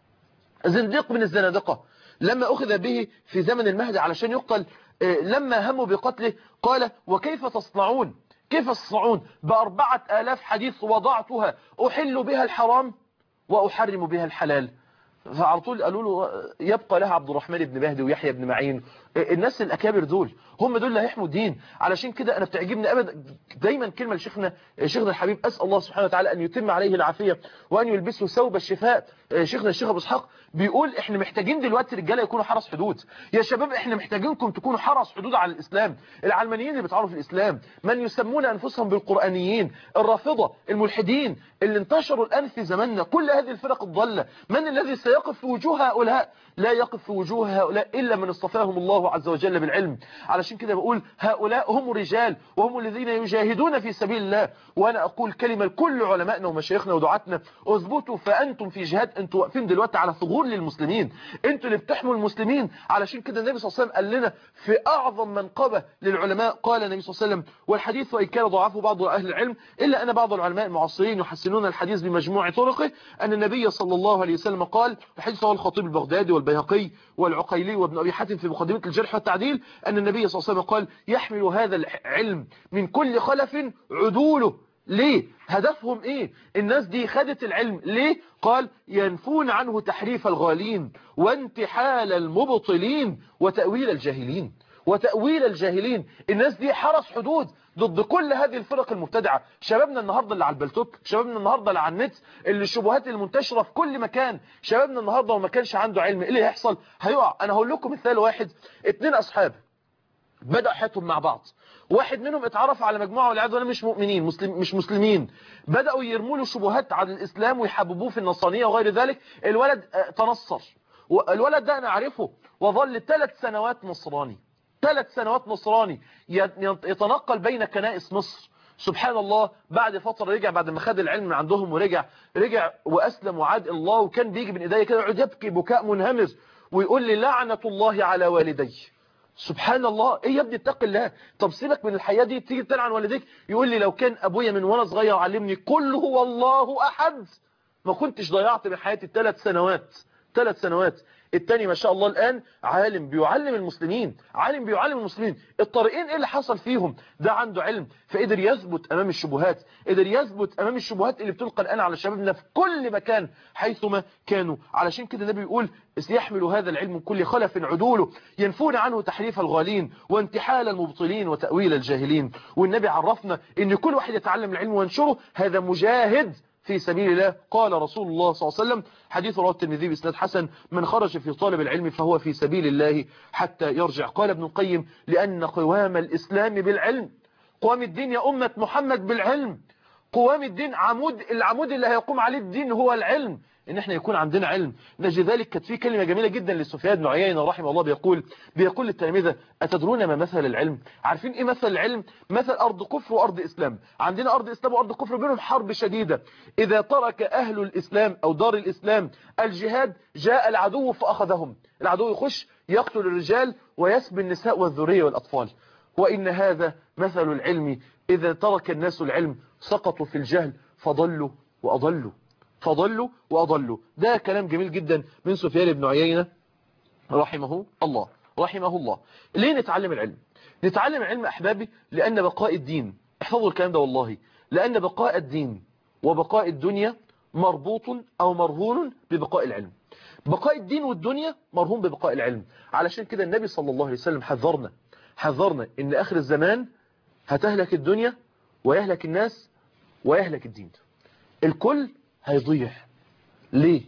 زنديق من الزنادقه لما اخذ به في زمن المهدي علشان يقتل لما هموا بقتله قال وكيف تصنعون كيف تصنعون بأربعة آلاف حديث وضعتها أحل بها الحرام وأحرم بها الحلال فعلى طول قالوا له يبقى لها عبد الرحمن بن مهدي ويحيى بن معين الناس الاكابر دول هم دول اللي هيحموا الدين علشان كده انا بتعجبني ابدا دايما كلمه لشيخنا شيخنا الحبيب اسال الله سبحانه وتعالى ان يتم عليه العافيه وان يلبسه ثوب الشفاء شيخنا الشيخ ابو اسحاق بيقول احنا محتاجين دلوقتي رجاله يكونوا حرس حدود يا شباب احنا محتاجينكم تكونوا حرس حدود على الاسلام العلمانيين اللي بيتعرفوا في الاسلام من يسمون انفسهم بالقرانيين الرافضه الملحدين اللي انتشروا الان في زماننا كل هذه الفرق الضاله من الذي سيقف في وجوه هؤلاء لا يقف في وجوه هؤلاء الا من اصطفاهم الله عز وجل بالعلم علشان كده بقول هؤلاء هم الرجال وهم الذين يجاهدون في سبيل الله وانا اقول كلمه لكل علمائنا ومشايخنا ودعاتنا اثبتوا فانتم في جهاد انتوا واقفين دلوقتي على ثغور للمسلمين انتوا اللي بتحموا المسلمين علشان كده النبي صلى الله عليه وسلم قال لنا في اعظم منقبه للعلماء قال النبي صلى الله عليه وسلم والحديث وان كان ضعفه بعض اهل العلم الا ان بعض العلماء المعاصرين يحسنون الحديث بمجموع طرقه ان النبي صلى الله عليه وسلم قال الحديث هو الخطيب البغدادي والبيهقي والعقيلي وابن ابي حاتم في مقدمه الجرح والتعديل ان النبي صلى الله عليه وسلم قال يحمل هذا العلم من كل خلف عدوله ليه هدفهم ايه الناس دي خدت العلم ليه قال ينفون عنه تحريف الغالين وانتحال المبطلين وتأويل الجاهلين وتأويل الجاهلين الناس دي حرس حدود ضد كل هذه الفرق المبتدعة شبابنا النهاردة اللي على البلتوك شبابنا النهاردة اللي على النت اللي الشبهات المنتشرة في كل مكان شبابنا النهاردة وما كانش عنده علم ايه اللي هيحصل هيقع انا هقول لكم مثال واحد اتنين اصحاب بدأ حياتهم مع بعض واحد منهم اتعرف على مجموعة والعياذ بالله مش مؤمنين مسلم مش مسلمين بدأوا يرموا له شبهات عن الإسلام ويحببوه في النصرانية وغير ذلك الولد تنصر الولد ده أنا أعرفه وظل ثلاث سنوات نصراني ثلاث سنوات نصراني يتنقل بين كنائس مصر سبحان الله بعد فترة رجع بعد ما خد العلم من عندهم ورجع رجع وأسلم وعاد الله وكان بيجي من إيديا كده يقعد يبكي بكاء منهمر ويقول لي لعنة الله على والدي سبحان الله ايه يا ابني اتق الله طب سيبك من الحياة دي تيجي تلعن والديك يقول لي لو كان ابويا من وانا صغير علمني كل هو الله احد ما كنتش ضيعت من حياتي ثلاث سنوات ثلاث سنوات التاني ما شاء الله الآن عالم بيعلم المسلمين عالم بيعلم المسلمين الطريقين ايه اللي حصل فيهم ده عنده علم فقدر يثبت امام الشبهات قدر يثبت امام الشبهات اللي بتلقى الآن على شبابنا في كل مكان حيثما كانوا علشان كده النبي بيقول يحمل هذا العلم من كل خلف عدوله ينفون عنه تحريف الغالين وانتحال المبطلين وتأويل الجاهلين والنبي عرفنا ان كل واحد يتعلم العلم وينشره هذا مجاهد في سبيل الله قال رسول الله صلى الله عليه وسلم حديث رواه الترمذي باسناد حسن من خرج في طالب العلم فهو في سبيل الله حتى يرجع قال ابن القيم لأن قوام الإسلام بالعلم قوام الدين يا أمة محمد بالعلم قوام الدين عمود العمود اللي هيقوم عليه الدين هو العلم ان احنا يكون عندنا علم نجد ذلك كانت في كلمة جميلة جدا لسفيان بن عيينة رحمه الله بيقول بيقول للتلاميذة أتدرون ما مثل العلم عارفين ايه مثل العلم مثل أرض كفر وأرض إسلام عندنا أرض إسلام وأرض كفر بينهم حرب شديدة إذا ترك أهل الإسلام أو دار الإسلام الجهاد جاء العدو فأخذهم العدو يخش يقتل الرجال ويسبي النساء والذرية والأطفال وإن هذا مثل العلم إذا ترك الناس العلم سقطوا في الجهل فضلوا وأضلوا فضلوا وأضلوا ده كلام جميل جدا من سفيان بن عيينة رحمه الله رحمه الله ليه نتعلم العلم نتعلم العلم أحبابي لأن بقاء الدين احفظوا الكلام ده والله لأن بقاء الدين وبقاء الدنيا مربوط أو مرهون ببقاء العلم بقاء الدين والدنيا مرهون ببقاء العلم علشان كده النبي صلى الله عليه وسلم حذرنا حذرنا ان اخر الزمان هتهلك الدنيا ويهلك الناس ويهلك الدين الكل هيضيع ليه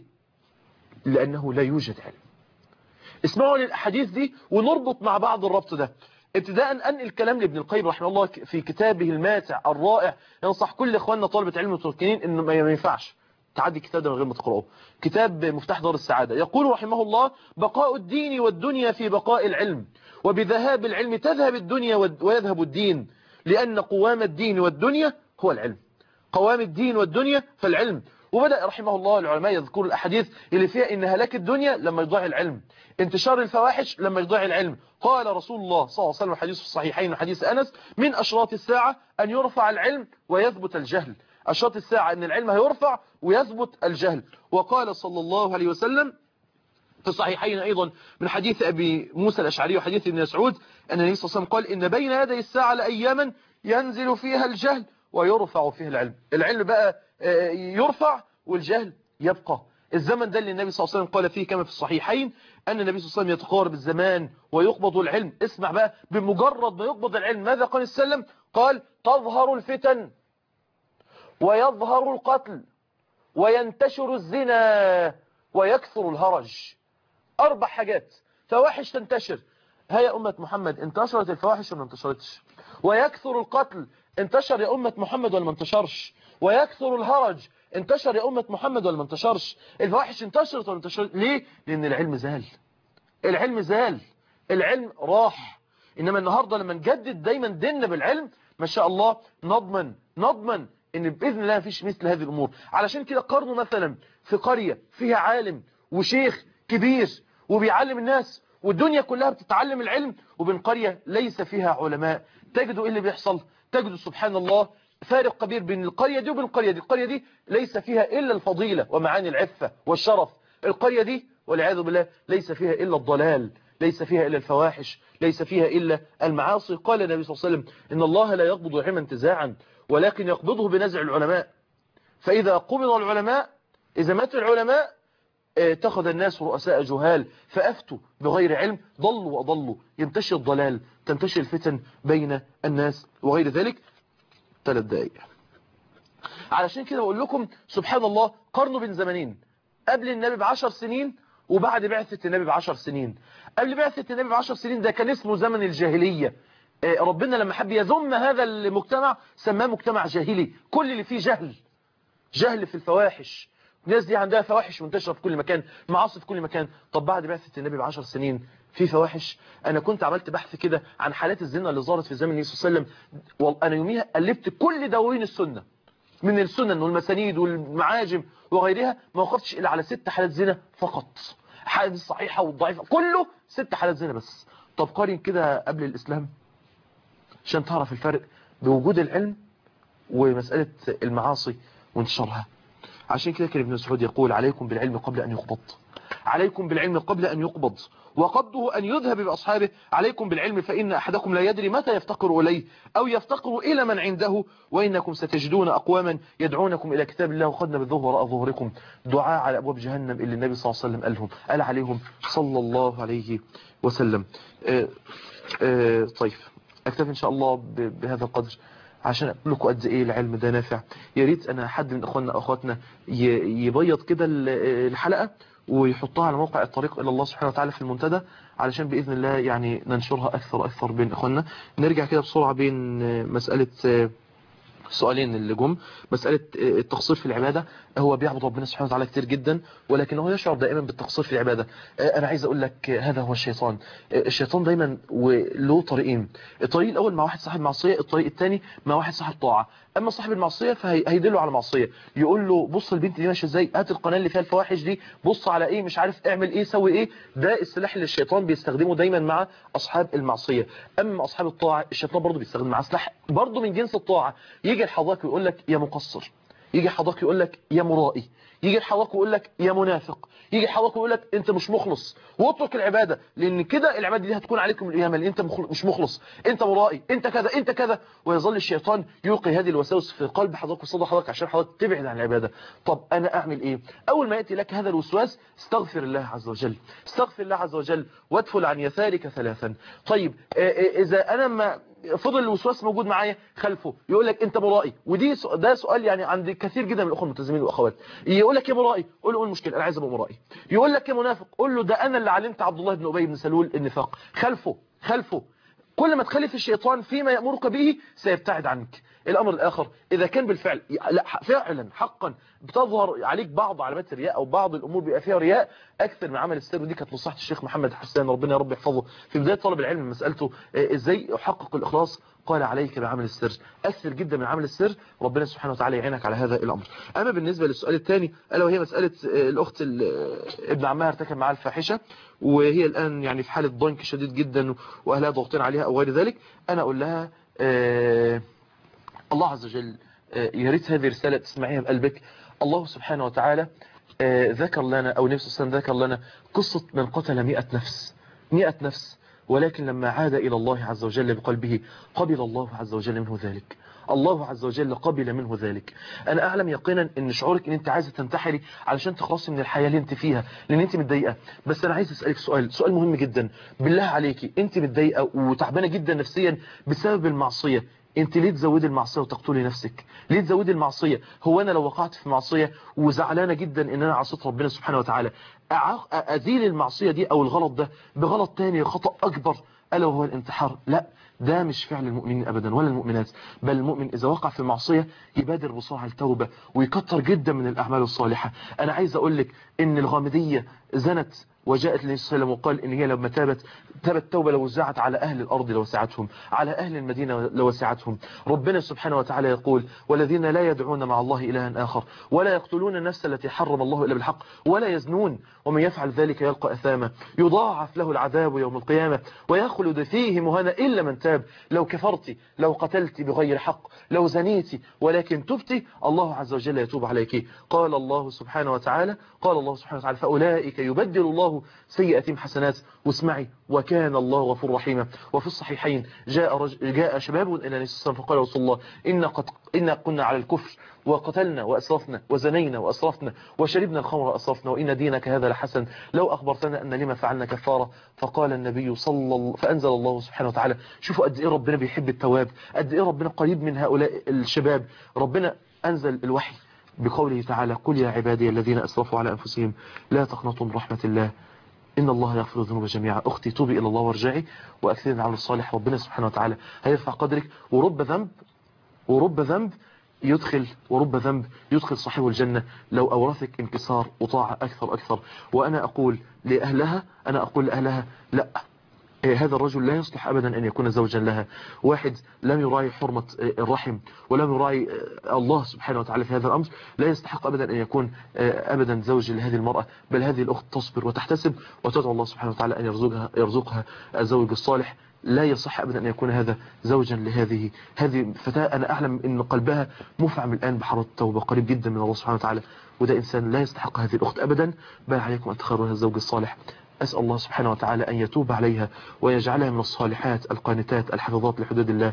لانه لا يوجد علم اسمعوا للاحاديث دي ونربط مع بعض الربط ده ابتداء انقل كلام لابن القيم رحمه الله في كتابه الماتع الرائع ينصح كل اخواننا طلبة علم المتركين انه ما ينفعش تعدي الكتاب ده من غير ما تقرأه كتاب مفتاح دار السعادة يقول رحمه الله بقاء الدين والدنيا في بقاء العلم وبذهاب العلم تذهب الدنيا ويذهب الدين لأن قوام الدين والدنيا هو العلم قوام الدين والدنيا فالعلم وبدأ رحمه الله العلماء يذكروا الأحاديث اللي فيها إن هلاك الدنيا لما يضيع العلم انتشار الفواحش لما يضيع العلم قال رسول الله صلى الله عليه وسلم حديث الصحيحين وحديث أنس من أشراط الساعة أن يرفع العلم ويثبت الجهل أشراط الساعة أن العلم هيرفع ويثبت الجهل وقال صلى الله عليه وسلم في الصحيحين أيضا من حديث أبي موسى الأشعري وحديث ابن مسعود أن النبي صلى الله عليه وسلم قال إن بين يدي الساعة لأياما ينزل فيها الجهل ويرفع فيها العلم العلم بقى يرفع والجهل يبقى الزمن ده اللي النبي صلى الله عليه وسلم قال فيه كما في الصحيحين أن النبي صلى الله عليه وسلم يتقارب الزمان ويقبض العلم اسمع بقى بمجرد ما يقبض العلم ماذا قال السلم قال تظهر الفتن ويظهر القتل وينتشر الزنا ويكثر الهرج أربع حاجات فواحش تنتشر هيا أمة محمد انتشرت الفواحش ولا انتشرتش ويكثر القتل انتشر يا أمة محمد ولا ما انتشرش ويكثر الهرج انتشر يا أمة محمد ولا ما انتشرش الفواحش انتشرت ولا انتشرت ليه لأن العلم زال العلم زال العلم راح إنما النهاردة لما نجدد دايما ديننا بالعلم ما شاء الله نضمن نضمن ان باذن الله مفيش مثل هذه الامور علشان كده قارنوا مثلا في قرية فيها عالم وشيخ كبير وبيعلم الناس والدنيا كلها بتتعلم العلم وبين قرية ليس فيها علماء تجدوا ايه اللي بيحصل تجدوا سبحان الله فارق كبير بين القرية دي وبين القرية دي القرية دي ليس فيها إلا الفضيلة ومعاني العفة والشرف القرية دي والعياذ بالله ليس فيها إلا الضلال ليس فيها إلا الفواحش ليس فيها إلا المعاصي قال النبي صلى الله عليه وسلم إن الله لا يقبض العلم انتزاعا ولكن يقبضه بنزع العلماء فإذا قبض العلماء إذا مات العلماء اتخذ الناس رؤساء جهال فأفتوا بغير علم ضلوا وأضلوا ينتشر الضلال تنتشر الفتن بين الناس وغير ذلك ثلاث دقائق علشان كده أقول لكم سبحان الله قرنوا بين زمنين قبل النبي بعشر سنين وبعد بعثة النبي بعشر سنين قبل بعثة النبي بعشر سنين ده كان اسمه زمن الجاهلية ربنا لما حب يذم هذا المجتمع سماه مجتمع جاهلي كل اللي فيه جهل جهل في الفواحش الناس دي عندها فواحش منتشرة في كل مكان معاصي في كل مكان طب بعد بعثة النبي بعشر سنين في فواحش انا كنت عملت بحث كده عن حالات الزنا اللي ظهرت في زمن النبي صلى الله عليه وسلم انا يوميها قلبت كل دواوين السنة من السنن والمسانيد والمعاجم وغيرها ما وقفتش الا على ست حالات زنا فقط حالات الصحيحة والضعيفة كله ست حالات زنا بس طب قارن كده قبل الاسلام عشان تعرف الفرق بوجود العلم ومسألة المعاصي وانتشارها عشان كده كان ابن مسعود يقول عليكم بالعلم قبل أن يقبض عليكم بالعلم قبل أن يقبض وقبضه أن يذهب بأصحابه عليكم بالعلم فإن أحدكم لا يدري متى يفتقر إليه أو يفتقر إلى من عنده وإنكم ستجدون أقواما يدعونكم إلى كتاب الله وخدنا بالظهر وراء ظهوركم دعاء على أبواب جهنم اللي النبي صلى الله عليه وسلم قالهم قال عليهم صلى الله عليه وسلم آه آه طيب اكتفي ان شاء الله بهذا القدر عشان اقول لكم قد ايه العلم ده نافع يا ريت انا حد من اخواننا اخواتنا يبيض كده الحلقه ويحطها على موقع الطريق الى الله سبحانه وتعالى في المنتدى علشان باذن الله يعني ننشرها اكثر واكثر بين اخواننا نرجع كده بسرعه بين مساله سؤالين اللي جم مسألة التقصير في العبادة هو بيعبد ربنا سبحانه وتعالى كتير جدا ولكنه يشعر دائما بالتقصير في العبادة أنا عايز أقول لك هذا هو الشيطان الشيطان دايما وله طريقين الطريق الأول مع واحد صاحب معصية الطريق الثاني مع واحد صاحب طاعة أما صاحب المعصية فهيدله على معصية يقول له بص البنت دي ماشيه ازاي هات القناة اللي فيها الفواحش دي بص على ايه مش عارف اعمل ايه سوي ايه ده السلاح اللي الشيطان بيستخدمه دايما مع أصحاب المعصية أما أصحاب الطاعة الشيطان برضه بيستخدم مع سلاح برضه من جنس الطاعة يجي الحضاك ويقول لك يا مقصر يجي حضاك يقول لك يا مرائي يجي الحواك ويقول لك يا منافق يجي الحواك ويقول لك انت مش مخلص واترك العبادة لان كده العبادة دي هتكون عليكم القيامة لان انت مش مخلص انت مرائي انت كذا انت كذا ويظل الشيطان يلقي هذه الوساوس في قلب حضرتك وصدر حضرتك عشان حضرتك تبعد عن العبادة طب انا اعمل ايه اول ما ياتي لك هذا الوسواس استغفر الله عز وجل استغفر الله عز وجل وادفل عن يسارك ثلاثا طيب اذا انا ما فضل الوسواس موجود معايا خلفه يقول لك انت مرائي ودي ده سؤال يعني عند كثير جدا من الاخوه الملتزمين والاخوات يقول لك يا مرائي قول له ايه المشكله انا عايز ابقى مرائي يقول لك يا منافق قول له ده انا اللي علمت عبد الله بن ابي بن سلول النفاق خلفه خلفه كل ما تخلف الشيطان فيما يأمرك به سيبتعد عنك الأمر الآخر إذا كان بالفعل لا فعلا حقا بتظهر عليك بعض علامات الرياء أو بعض الأمور بيبقى فيها رياء أكثر من عمل السر ودي كانت نصيحة الشيخ محمد حسان ربنا يا رب يحفظه في بداية طلب العلم مسألته إزاي أحقق الإخلاص قال عليك بعمل السر أكثر جدا من عمل السر ربنا سبحانه وتعالى يعينك على هذا الأمر أما بالنسبة للسؤال الثاني ألا وهي مسألة الأخت ابن عمها ارتكب معها الفاحشة وهي الآن يعني في حالة ضنك شديد جدا وأهلها ضاغطين عليها أو غير ذلك أنا أقول لها آه الله عز وجل آه يا ريت هذه الرسالة تسمعيها بقلبك الله سبحانه وتعالى آه ذكر لنا أو نفسه السنة ذكر لنا قصة من قتل مئة نفس مئة نفس ولكن لما عاد إلى الله عز وجل بقلبه قبل الله عز وجل منه ذلك الله عز وجل قبل منه ذلك أنا أعلم يقينا أن شعورك أن أنت عايزة تنتحري علشان تخلصي من الحياة اللي أنت فيها لأن أنت متضايقة بس أنا عايز أسألك سؤال سؤال مهم جدا بالله عليكي أنت متضايقة وتعبانة جدا نفسيا بسبب المعصية انت ليه تزودي المعصية وتقتلي نفسك ليه تزودي المعصية هو انا لو وقعت في معصية وزعلانة جدا ان انا عصيت ربنا سبحانه وتعالى ازيل المعصية دي او الغلط ده بغلط تاني خطأ اكبر الا وهو الانتحار لا ده مش فعل المؤمنين ابدا ولا المؤمنات بل المؤمن اذا وقع في معصية يبادر بسرعة التوبة ويكتر جدا من الاعمال الصالحة انا عايز اقول لك ان الغامدية زنت وجاءت النبي صلى الله عليه وسلم وقال ان هي لما تابت تابت توبه لو وزعت على اهل الارض لوسعتهم على اهل المدينه لوسعتهم ربنا سبحانه وتعالى يقول والذين لا يدعون مع الله الها اخر ولا يقتلون النفس التي حرم الله الا بالحق ولا يزنون ومن يفعل ذلك يلقى اثاما يضاعف له العذاب يوم القيامه ويخلد فيه مهانا الا من تاب لو كفرت لو قتلت بغير حق لو زنيت ولكن تبت الله عز وجل يتوب عليك قال الله سبحانه وتعالى قال الله سبحانه وتعالى فاولئك يبدل الله سيئاتهم حسنات واسمعي وكان الله غفور رحيما وفي الصحيحين جاء رجل جاء شباب الى النبي صلى الله عليه وسلم فقال رسول الله ان قد ان كنا على الكفر وقتلنا واسرفنا وزنينا واسرفنا وشربنا الخمر واسرفنا وان دينك هذا لحسن لو اخبرتنا ان لما فعلنا كفاره فقال النبي صلى الله فانزل الله سبحانه وتعالى شوفوا قد ايه ربنا بيحب التواب قد ايه ربنا قريب من هؤلاء الشباب ربنا انزل الوحي بقوله تعالى قل يا عبادي الذين اسرفوا على انفسهم لا تقنطوا من رحمه الله إن الله يغفر الذنوب جميعا أختي توبي إلى الله وارجعي وأكثري العمل الصالح ربنا سبحانه وتعالى هيرفع قدرك ورب ذنب ورب ذنب يدخل ورب ذنب يدخل صاحبه الجنة لو أورثك انكسار وطاعة أكثر أكثر وأنا أقول لأهلها أنا أقول لأهلها لا هذا الرجل لا يصلح أبدا أن يكون زوجا لها واحد لم يراعي حرمة الرحم ولم يراعي الله سبحانه وتعالى في هذا الأمر لا يستحق أبدا أن يكون أبدا زوج لهذه المرأة بل هذه الأخت تصبر وتحتسب وتدعو الله سبحانه وتعالى أن يرزقها, يرزقها الزوج الصالح لا يصح أبدا أن يكون هذا زوجا لهذه هذه فتاة أنا أعلم أن قلبها مفعم الآن بحرة التوبة قريب جدا من الله سبحانه وتعالى وده إنسان لا يستحق هذه الأخت أبدا بل عليكم أن تخروا هذا الزوج الصالح أسأل الله سبحانه وتعالى أن يتوب عليها ويجعلها من الصالحات القانتات الحفظات لحدود الله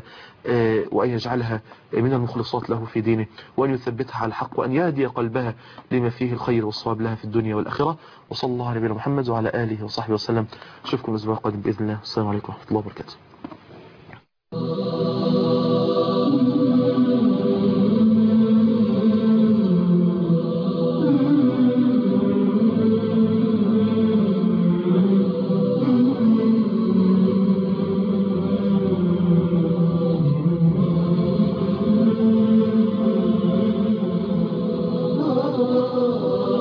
وأن يجعلها من المخلصات له في دينه وأن يثبتها على الحق وأن يهدي قلبها لما فيه الخير والصواب لها في الدنيا والآخرة وصلى الله على نبينا محمد وعلى آله وصحبه وسلم أشوفكم الأسبوع القادم بإذن الله السلام عليكم ورحمة الله وبركاته Thank you. الله